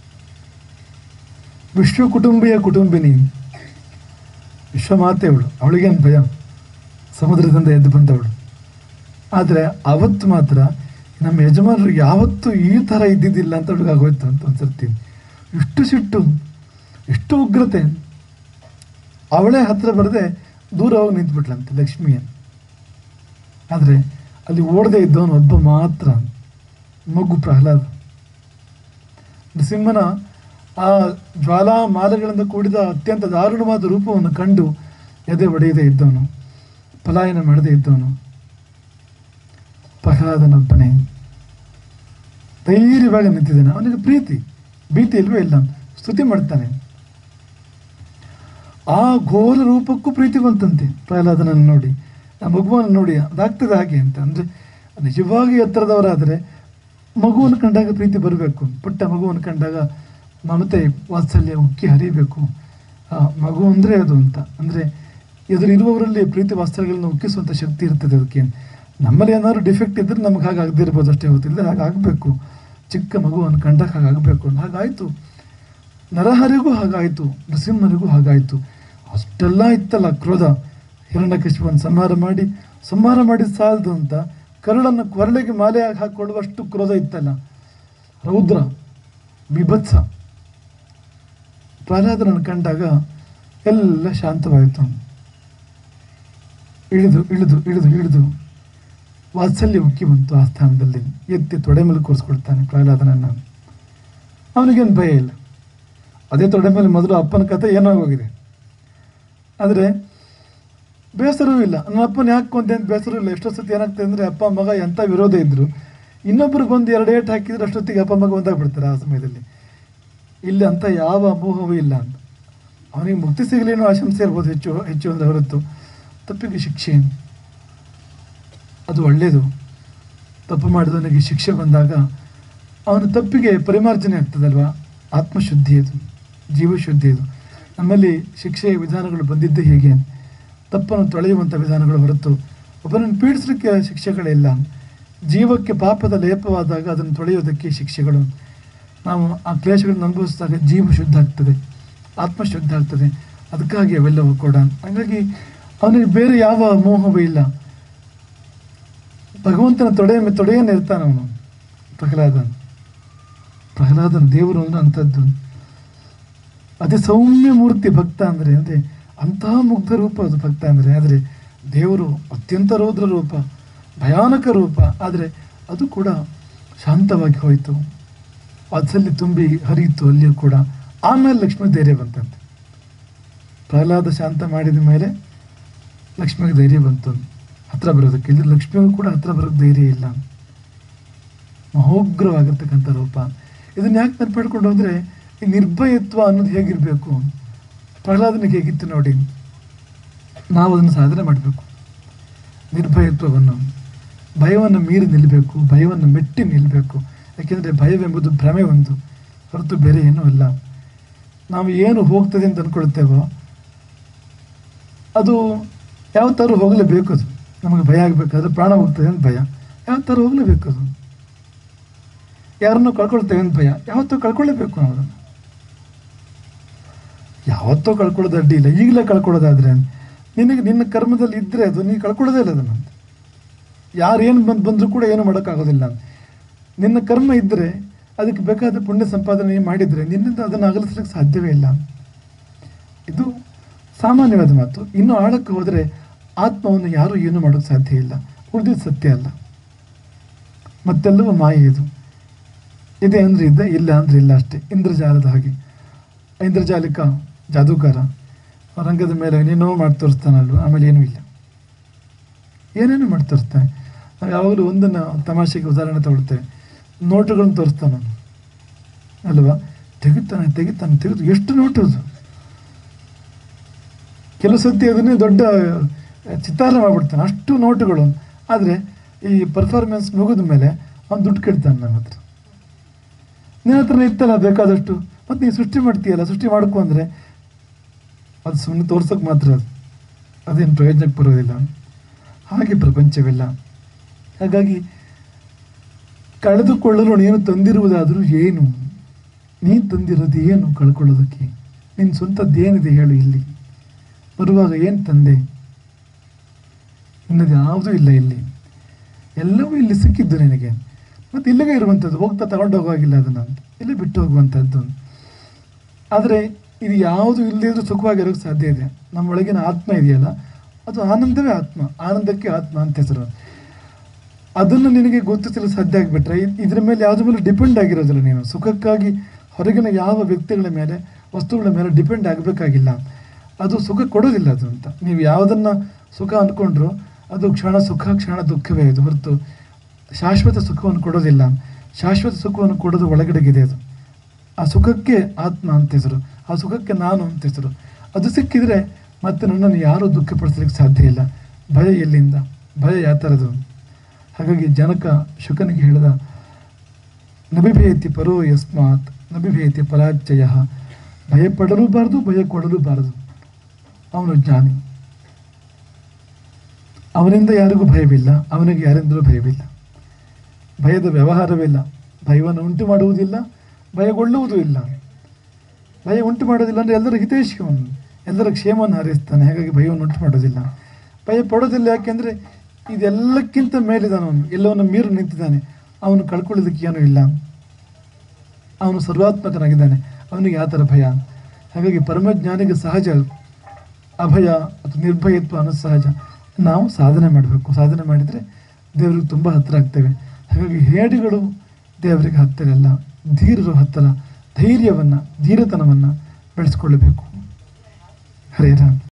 ವಿಶ್ವ ಕುಟುಂಬಿಯ ಕುಟುಂಬಿನಿ ವಿಶ್ವಮಾತೆ ಅವಳು ಅವಳಿಗೇನು ಭಯ ಸಮುದ್ರದಿಂದ ಎದ್ದು ಬಂದವಳು ಆದರೆ ಅವತ್ತು ಮಾತ್ರ ನಮ್ಮ ಯಜಮಾನರು ಯಾವತ್ತೂ ಈ ಥರ ಇದ್ದಿದ್ದಿಲ್ಲ ಅಂತ ಹುಡುಗಾಗೋಯ್ತು ಅಂತ ಅನ್ಸಿರ್ತೀನಿ ಇಷ್ಟು ಸಿಟ್ಟು ಎಷ್ಟು ಉಗ್ರತೆ ಅವಳೇ ಹತ್ರ ಬರದೆ ದೂರ ಹೋಗಿ ನಿಂತ್ಬಿಟ್ಲಂತೆ ಲಕ್ಷ್ಮಿಯನ್ನು ಆದರೆ ಅಲ್ಲಿ ಓಡದೆ ಇದ್ದವನು ಒಬ್ಬ ಮಾತ್ರ ಮಗು ಪ್ರಹ್ಲಾದ ನರಸಿಂಹನ ಆ ಜ್ವಾಲಾ ಮಾಲೆಗಳಿಂದ ಕೂಡಿದ ಅತ್ಯಂತ ದಾರುಣವಾದ ರೂಪವನ್ನು ಕಂಡು ಎದೆ ಒಡೆಯದೇ ಇದ್ದವನು ಪಲಾಯನ ಮಾಡದೇ ಇದ್ದವನು ಪ್ರಹ್ಲಾದನೊಬ್ಬನೇ ಧೈರ್ಯವಾಗಿ ನಿಂತಿದ್ದಾನೆ ಅವನಿಗೆ ಪ್ರೀತಿ ಭೀತಿ ಇಲ್ವೇ ಇಲ್ಲ ಸ್ತುತಿ ಮಾಡ್ತಾನೆ ಆ ಘೋರ ರೂಪಕ್ಕೂ ಪ್ರೀತಿ ಬಂತಂತೆ ಪ್ರಹ್ಲಾದನನ್ನು ನೋಡಿ ಆ ಮಗುವನ್ನು ನೋಡಿ ಅದಾಗ್ತದೆ ಹಾಗೆ ಅಂತ ಅಂದರೆ ನಿಜವಾಗಿ ಎತ್ತರದವರಾದರೆ ಮಗುವನ್ನು ಕಂಡಾಗ ಪ್ರೀತಿ ಬರಬೇಕು ಪುಟ್ಟ ಮಗುವನ್ನು ಕಂಡಾಗ ಮಮತೆ ವಾತ್ಸಲ್ಯ ಉಕ್ಕಿ ಹರಿಬೇಕು ಆ ಮಗು ಅಂದರೆ ಅದು ಅಂತ ಅಂದರೆ ಎದುರಿರುವವರಲ್ಲಿ ಪ್ರೀತಿ ವಾತ್ಸಲ್ಯಗಳನ್ನು ಉಕ್ಕಿಸುವಂಥ ಶಕ್ತಿ ಇರ್ತದೆ ಅದಕ್ಕೆ ನಮ್ಮಲ್ಲಿ ಏನಾದ್ರು ಡಿಫೆಕ್ಟ್ ಇದ್ದರೆ ನಮಗೆ ಹಾಗೆ ಆಗದಿರ್ಬೋದು ಅಷ್ಟೇ ಹೊತ್ತಿಲ್ಲ ಹಾಗಾಗಬೇಕು ಚಿಕ್ಕ ಮಗುವನ್ನು ಕಂಡಾಗ ಹಾಗಾಗಬೇಕು ಹಾಗಾಯಿತು ನರಹರಿಗೂ ಹಾಗಾಯಿತು ನರಸಿಂಹನಿಗೂ ಹಾಗಾಯಿತು ಅಷ್ಟೆಲ್ಲ ಇತ್ತಲ್ಲ ಕ್ರೋಧ ಹಿರಣ್ಯಕಶಿಪವನ್ನು ಸಂಹಾರ ಮಾಡಿ ಸಂಹಾರ ಮಾಡಿ ಸಾಲದು ಅಂತ ಕರುಳನ್ನು ಕೊರಳಿಗೆ ಮಾಲೆ ಹಾಕಿಕೊಳ್ಳುವಷ್ಟು ಕ್ರೋಧ ಇತ್ತಲ್ಲ ರೌದ್ರ ಬಿಭತ್ಸ ಪ್ರಹ್ಲಾದನನ್ನು ಕಂಡಾಗ ಎಲ್ಲ ಶಾಂತವಾಯಿತು ಇಳಿದು ಇಳಿದು ಇಳಿದು ಇಳಿದು ವಾತ್ಸಲ್ಯ ಉಕ್ಕಿ ಬಂತು ಆ ಸ್ಥಾನದಲ್ಲಿ ಎತ್ತಿ ತೊಡೆ ಮೇಲೆ ಕೂರಿಸ್ಕೊಳ್ತಾನೆ ಪ್ರಹ್ಲಾದನನ್ನು ಅವನಿಗೇನು ಭಯ ಇಲ್ಲ ಅದೇ ತೊಡೆ ಮೇಲೆ ಮೊದಲು ಅಪ್ಪನ ಕಥೆ ಏನಾಗೋಗಿದೆ ಆದರೆ ಬೇಸರವೂ ಇಲ್ಲ ನನ್ನ ಅಪ್ಪನ ಯಾಕೆ ಕೊಂದೆ ಅಂತ ಬೇಸರ ಇಲ್ಲ ಎಷ್ಟೋ ಸತಿ ಏನಾಗ್ತದೆ ಅಂದರೆ ಅಪ್ಪ ಮಗ ಎಂಥ ವಿರೋಧ ಇದ್ದರು ಇನ್ನೊಬ್ಬರು ಬಂದು ಎರಡು ಏಟ್ ಹಾಕಿದ್ರೆ ಅಷ್ಟೊತ್ತಿಗೆ ಅಪ್ಪ ಮಗ ಒಂದಾಗ್ಬಿಡ್ತಾರೆ ಆ ಸಮಯದಲ್ಲಿ ಇಲ್ಲಿ ಅಂತ ಯಾವ ಅಮೋಹವೂ ಇಲ್ಲ ಅಂತ ಅವನಿಗೆ ಮುಕ್ತಿ ಸಿಗಲೇನೋ ಆಶಂಸೆ ಇರ್ಬೋದು ಹೆಚ್ಚು ಹೆಚ್ಚು ಅಂದರೆ ಹೊರತು ತಪ್ಪಿಗೆ ಶಿಕ್ಷೆ ಅದು ಒಳ್ಳೆಯದು ತಪ್ಪು ಮಾಡಿದವನಿಗೆ ಶಿಕ್ಷೆ ಬಂದಾಗ ಅವನ ತಪ್ಪಿಗೆ ಪರಿಮಾರ್ಜನೆ ಆಗ್ತದಲ್ವಾ ಆತ್ಮಶುದ್ಧಿ ಅದು ಜೀವಶುದ್ಧಿ ಅದು ನಮ್ಮಲ್ಲಿ ಶಿಕ್ಷೆಯ ವಿಧಾನಗಳು ಬಂದಿದ್ದೇ ಹೇಗೆ ತಪ್ಪನ್ನು ತೊಳೆಯುವಂಥ ವಿಧಾನಗಳು ಹೊರತು ಒಬ್ಬನನ್ನು ಪೀಡಿಸಲಿಕ್ಕೆ ಶಿಕ್ಷೆಗಳಿಲ್ಲ ಜೀವಕ್ಕೆ ಪಾಪದ ಲೇಪವಾದಾಗ ಅದನ್ನು ತೊಳೆಯೋದಕ್ಕೆ ಶಿಕ್ಷೆಗಳು ನಾವು ಆ ಕ್ಲೇಶಗಳನ್ನು ಅನುಭವಿಸಿದಾಗ ಜೀವ ಶುದ್ಧ ಆಗ್ತದೆ ಆತ್ಮ ಶುದ್ಧ ಆಗ್ತದೆ ಅದಕ್ಕಾಗಿ ಅವೆಲ್ಲವೂ ಕೂಡ ಹಾಗಾಗಿ ಅವನಿಗೆ ಬೇರೆ ಯಾವ ಮೋಹವೂ ಇಲ್ಲ ಭಗವಂತನ ತೊಡೆಯ ಮೇಲೆ ತೊಡೆಯನ್ನೇ ಇರ್ತಾನೆ ಅವನು ಪ್ರಹ್ಲಾದನ್ ಪ್ರಹ್ಲಾದನ ದೇವರು ಅಂದ್ರೆ ಅಂಥದ್ದು ಅದೇ ಸೌಮ್ಯ ಮೂರ್ತಿ ಭಕ್ತ ಅಂದರೆ ಅಂದರೆ ಅಂತಹ ಮುಗ್ಧ ರೂಪ ಅದು ಭಕ್ತ ಅಂದರೆ ಆದರೆ ದೇವರು ಅತ್ಯಂತ ರೌದ್ರ ರೂಪ ಭಯಾನಕ ರೂಪ ಆದರೆ ಅದು ಕೂಡ ಶಾಂತವಾಗಿ ಹೋಯಿತು ವಾತ್ಸಲ್ಯ ತುಂಬಿ ಹರಿಯಿತು ಅಲ್ಲಿಯೂ ಕೂಡ ಆಮೇಲೆ ಲಕ್ಷ್ಮೀ ಧೈರ್ಯ ಬಂತಂತೆ ಪ್ರಹ್ಲಾದ ಶಾಂತ ಮಾಡಿದ ಮೇಲೆ ಲಕ್ಷ್ಮಿಗೆ ಧೈರ್ಯ ಬಂತು ಹತ್ರ ಬರೋದಕ್ಕೆ ಇಲ್ಲಿ ಲಕ್ಷ್ಮಿಗೂ ಕೂಡ ಹತ್ರ ಬರೋಕ್ಕೆ ಧೈರ್ಯ ಇಲ್ಲ ಮಹೋಗ್ರವಾಗಿರ್ತಕ್ಕಂಥ ರೂಪ ಇದನ್ನ ಯಾಕೆ ನೆನ್ಪಿಡ್ಕೊಂಡು ಹೋದರೆ ಈ ನಿರ್ಭಯತ್ವ ಅನ್ನೋದು ಹೇಗಿರಬೇಕು ಪ್ರಹ್ಲಾದನಿಗೆ ಹೇಗಿತ್ತು ನೋಡಿ ನಾವು ಅದನ್ನು ಸಾಧನೆ ಮಾಡಬೇಕು ನಿರ್ಭಯತ್ವವನ್ನು ಭಯವನ್ನು ಮೀರಿ ನಿಲ್ಲಬೇಕು ಭಯವನ್ನು ಮೆಟ್ಟಿ ನಿಲ್ಲಬೇಕು ಯಾಕೆಂದರೆ ಭಯವೆಂಬುದು ಭ್ರಮೆ ಒಂದು ಹೊರತು ಬೇರೆ ಏನೂ ಅಲ್ಲ ನಾವು ಏನು ಹೋಗ್ತದೆ ಅಂತ ಅಂದ್ಕೊಳ್ತೇವೋ ಅದು ಯಾವ ಥರ ಹೋಗಲೇಬೇಕು ಅದು ನಮಗೆ ಭಯ ಆಗಬೇಕಾದ್ರೆ ಪ್ರಾಣ ಹೋಗ್ತದೆ ಅಂತ ಭಯ ಯಾವ ಥರ ಹೋಗಲೇಬೇಕು ಅದು ಯಾರನ್ನು ಕಳ್ಕೊಳ್ತೇವೆ ಅಂತ ಭಯ ಯಾವತ್ತೂ ಕಳ್ಕೊಳ್ಳೇಬೇಕು ನಾವು ಅದನ್ನು ಯಾವತ್ತೋ ಕಳ್ಕೊಳ್ಳೋದು ಅಡ್ಡಿ ಇಲ್ಲ ಈಗಲೇ ಕಳ್ಕೊಳ್ಳೋದಾದ್ರೆ ನಿನಗೆ ನಿನ್ನ ಕರ್ಮದಲ್ಲಿ ಇದ್ದರೆ ಅದು ನೀನು ಕಳ್ಕೊಳ್ಳೋದೇ ಇಲ್ಲ ಅದನ್ನು ಯಾರು ಏನು ಬಂದು ಬಂದರೂ ಕೂಡ ಏನು ಮಾಡೋಕ್ಕಾಗೋದಿಲ್ಲ ನಿನ್ನ ಕರ್ಮ ಇದ್ದರೆ ಅದಕ್ಕೆ ಬೇಕಾದ ಪುಣ್ಯ ಸಂಪಾದನೆ ಮಾಡಿದರೆ ನಿನ್ನಿಂದ ಅದನ್ನು ಅಗಲಿಸ್ಲಿಕ್ಕೆ ಸಾಧ್ಯವೇ ಇಲ್ಲ ಇದು ಸಾಮಾನ್ಯವಾದ ಮಾತು ಇನ್ನು ಆಳಕ್ಕೆ ಹೋದರೆ ಆತ್ಮವನ್ನು ಯಾರೂ ಏನು ಮಾಡೋಕ್ಕೆ ಸಾಧ್ಯ ಇಲ್ಲ ಉಳಿದಿದ್ದು ಸತ್ಯ ಅಲ್ಲ ಮತ್ತೆಲ್ಲವೂ ಮಾಯೆ ಇದು ಇದೆ ಅಂದರೆ ಇದೆ ಇಲ್ಲ ಅಂದರೆ ಇಲ್ಲ ಅಷ್ಟೇ ಇಂದ್ರಜಾಲದ ಹಾಗೆ ಇಂದ್ರಜಾಲಿಕ ಜಾದೂಗಾರ ರಂಗದ ಮೇಲೆ ಏನೇನೋ ಮಾಡಿ ತೋರಿಸ್ತಾನಲ್ವ ಆಮೇಲೆ ಏನೂ ಇಲ್ಲ ಏನೇನೋ ಮಾಡಿ ತೋರಿಸ್ತಾನೆ ನಾವು ಯಾವಾಗಲೂ ಒಂದನ್ನು ತಮಾಷೆಗೆ ಉದಾಹರಣೆ ತಗೊಳ್ತೇವೆ ನೋಟುಗಳನ್ನು ತೋರಿಸ್ತಾನೆ ಅವನು ಅಲ್ವಾ ತೆಗಿತಾನೆ ತೆಗಿತಾನೆ ತೆಗೆದು ಎಷ್ಟು ನೋಟು ಅದು ಕೆಲವು ಸತಿ ಅದನ್ನೇ ದೊಡ್ಡ ಚಿತ್ತಾರ ಮಾಡಿಬಿಡ್ತಾನೆ ಅಷ್ಟು ನೋಟುಗಳು ಆದರೆ ಈ ಪರ್ಫಾರ್ಮೆನ್ಸ್ ಮುಗಿದ ಮೇಲೆ ಅವ್ನು ದುಡ್ಡು ಕೆಡ್ತಾನೆ ನನ್ನ ಹತ್ರ ನಿನ್ನ ಹತ್ರನೇ ಇತ್ತಲ್ಲ ಬೇಕಾದಷ್ಟು ಮತ್ತು ನೀನು ಸೃಷ್ಟಿ ಮಾಡ್ತೀಯಲ್ಲ ಸೃಷ್ಟಿ ಮಾಡ್ಕೊ ಅಂದರೆ ಅದು ಸುಮ್ಮನೆ ತೋರ್ಸೋಕೆ ಮಾತ್ರ ಅದು ಅದೇನು ಪ್ರಯೋಜನಕ್ಕೆ ಬರೋದಿಲ್ಲ ಹಾಗೆ ಪ್ರಪಂಚವಿಲ್ಲ ಹಾಗಾಗಿ ಕಳೆದುಕೊಳ್ಳಲು ನೀನು ತಂದಿರುವುದಾದರೂ ಏನು ನೀನು ತಂದಿರೋದು ಏನು ಕಳ್ಕೊಳ್ಳೋದಕ್ಕೆ ನಿನ್ನ ಸ್ವಂತದ್ದು ಏನಿದೆ ಹೇಳು ಇಲ್ಲಿ ಬರುವಾಗ ಏನು ತಂದೆ ಇನ್ನದು ಯಾವುದೂ ಇಲ್ಲ ಇಲ್ಲಿ ಎಲ್ಲವೂ ಇಲ್ಲಿ ಸಿಕ್ಕಿದ್ದು ನಿನಗೆ ಮತ್ತು ಇಲ್ಲಿಗೆ ಇರುವಂಥದ್ದು ಹೋಗ್ತಾ ತಗೊಂಡು ಹೋಗುವಾಗಿಲ್ಲ ಅದನ್ನು ಅಂತ ಇಲ್ಲಿ ಬಿಟ್ಟು ಹೋಗುವಂಥದ್ದು ಆದರೆ ಇದು ಯಾವುದು ಇಲ್ಲದಿದ್ರೂ ಸುಖವಾಗಿರೋಕ್ಕೆ ಸಾಧ್ಯ ಇದೆ ನಮ್ಮ ಒಳಗಿನ ಆತ್ಮ ಇದೆಯಲ್ಲ ಅದು ಆನಂದವೇ ಆತ್ಮ ಆನಂದಕ್ಕೆ ಆತ್ಮ ಅಂತ ಹೆಸರು ಅದನ್ನು ನಿನಗೆ ಗುರುತಿಸಲು ಸಾಧ್ಯ ಆಗಿಬಿಟ್ರೆ ಇ- ಇದ್ರ ಮೇಲೆ ಯಾವುದ್ರ ಮೇಲೆ ಡಿಪೆಂಡ್ ಆಗಿರೋದಿಲ್ಲ ನೀನು ಸುಖಕ್ಕಾಗಿ ಹೊರಗಿನ ಯಾವ ವ್ಯಕ್ತಿಗಳ ಮೇಲೆ ವಸ್ತುಗಳ ಮೇಲೆ ಡಿಪೆಂಡ್ ಆಗಬೇಕಾಗಿಲ್ಲ ಅದು ಸುಖ ಕೊಡೋದಿಲ್ಲ ಅದು ಅಂತ ನೀವು ಯಾವುದನ್ನು ಸುಖ ಅಂದ್ಕೊಂಡ್ರು ಅದು ಕ್ಷಣ ಸುಖ ಕ್ಷಣ ದುಃಖವೇ ಅದು ಹೊರತು ಶಾಶ್ವತ ಸುಖವನ್ನು ಕೊಡೋದಿಲ್ಲ ಶಾಶ್ವತ ಸುಖವನ್ನು ಕೊಡೋದು ಒಳಗಡೆಗಿದೆ ಅದು ಆ ಸುಖಕ್ಕೆ ಆತ್ಮ ಅಂತ ಹೆಸರು ಆ ಸುಖಕ್ಕೆ ನಾನು ಅಂತ ಹೆಸರು ಅದು ಸಿಕ್ಕಿದರೆ ಮತ್ತೆ ನನ್ನನ್ನು ಯಾರೂ ದುಃಖಪಡಿಸಲಿಕ್ಕೆ ಸಾಧ್ಯ ಇಲ್ಲ ಭಯ ಎಲ್ಲಿಂದ ಭಯ ಯಾವ ಥರದ್ದು ಹಾಗಾಗಿ ಜನಕ ಶುಕನಿಗೆ ಹೇಳಿದ ನಬಿಭೇತಿ ಪರೋ ಯಸ್ಮಾತ್ ನಬಿಭೇತಿ ಪರಾಜಯ ಭಯ ಪಡಲೂಬಾರದು ಭಯ ಕೊಡಲೂಬಾರದು ಅವನು ಜ್ಞಾನಿ ಅವನಿಂದ ಯಾರಿಗೂ ಭಯವಿಲ್ಲ ಅವನಿಗೆ ಯಾರಿಂದಲೂ ಭಯವಿಲ್ಲ ಭಯದ ವ್ಯವಹಾರವಿಲ್ಲ ಭಯವನ್ನು ಉಂಟು ಮಾಡುವುದಿಲ್ಲ ಭಯಗೊಳ್ಳುವುದೂ ಇಲ್ಲ ಭಯ ಉಂಟು ಮಾಡೋದಿಲ್ಲ ಅಂದರೆ ಎಲ್ಲರ ಹಿತೈಷಿ ಅವನು ಎಲ್ಲರ ಕ್ಷೇಮವನ್ನು ಹಾರೈಸ್ತಾನೆ ಹಾಗಾಗಿ ಭಯವನ್ನು ಉಂಟು ಮಾಡೋದಿಲ್ಲ ಭಯ ಪಡೋದಿಲ್ಲ ಯಾಕೆಂದರೆ ಇದೆಲ್ಲಕ್ಕಿಂತ ಮೇಲಿದ್ದಾನೆ ಅವನು ಎಲ್ಲವನ್ನು ಮೀರು ನಿಂತಿದ್ದಾನೆ ಅವನು ಕಳ್ಕೊಳ್ಳೋದಕ್ಕೆ ಏನೂ ಇಲ್ಲ ಅವನು ಸರ್ವಾತ್ಮಕನಾಗಿದ್ದಾನೆ ಅವನಿಗೆ ಯಾವ ಥರ ಭಯ ಹಾಗಾಗಿ ಪರಮಜ್ಞಾನಿಗೆ ಸಹಜ ಅಭಯ ಅಥವಾ ನಿರ್ಭಯತ್ವ ಅನ್ನೋದು ಸಹಜ ನಾವು ಸಾಧನೆ ಮಾಡಬೇಕು ಸಾಧನೆ ಮಾಡಿದರೆ ದೇವರಿಗೆ ತುಂಬ ಹತ್ತಿರ ಆಗ್ತೇವೆ ಹಾಗಾಗಿ ಹೇಡಿಗಳು ದೇವರಿಗೆ ಹತ್ತಿರ ಅಲ್ಲ ಧೀರರು ಹತ್ತಿರ ಧೈರ್ಯವನ್ನು ಧೀರತನವನ್ನು ಬೆಳೆಸ್ಕೊಳ್ಳಬೇಕು ಹರೇ ರಾಮ್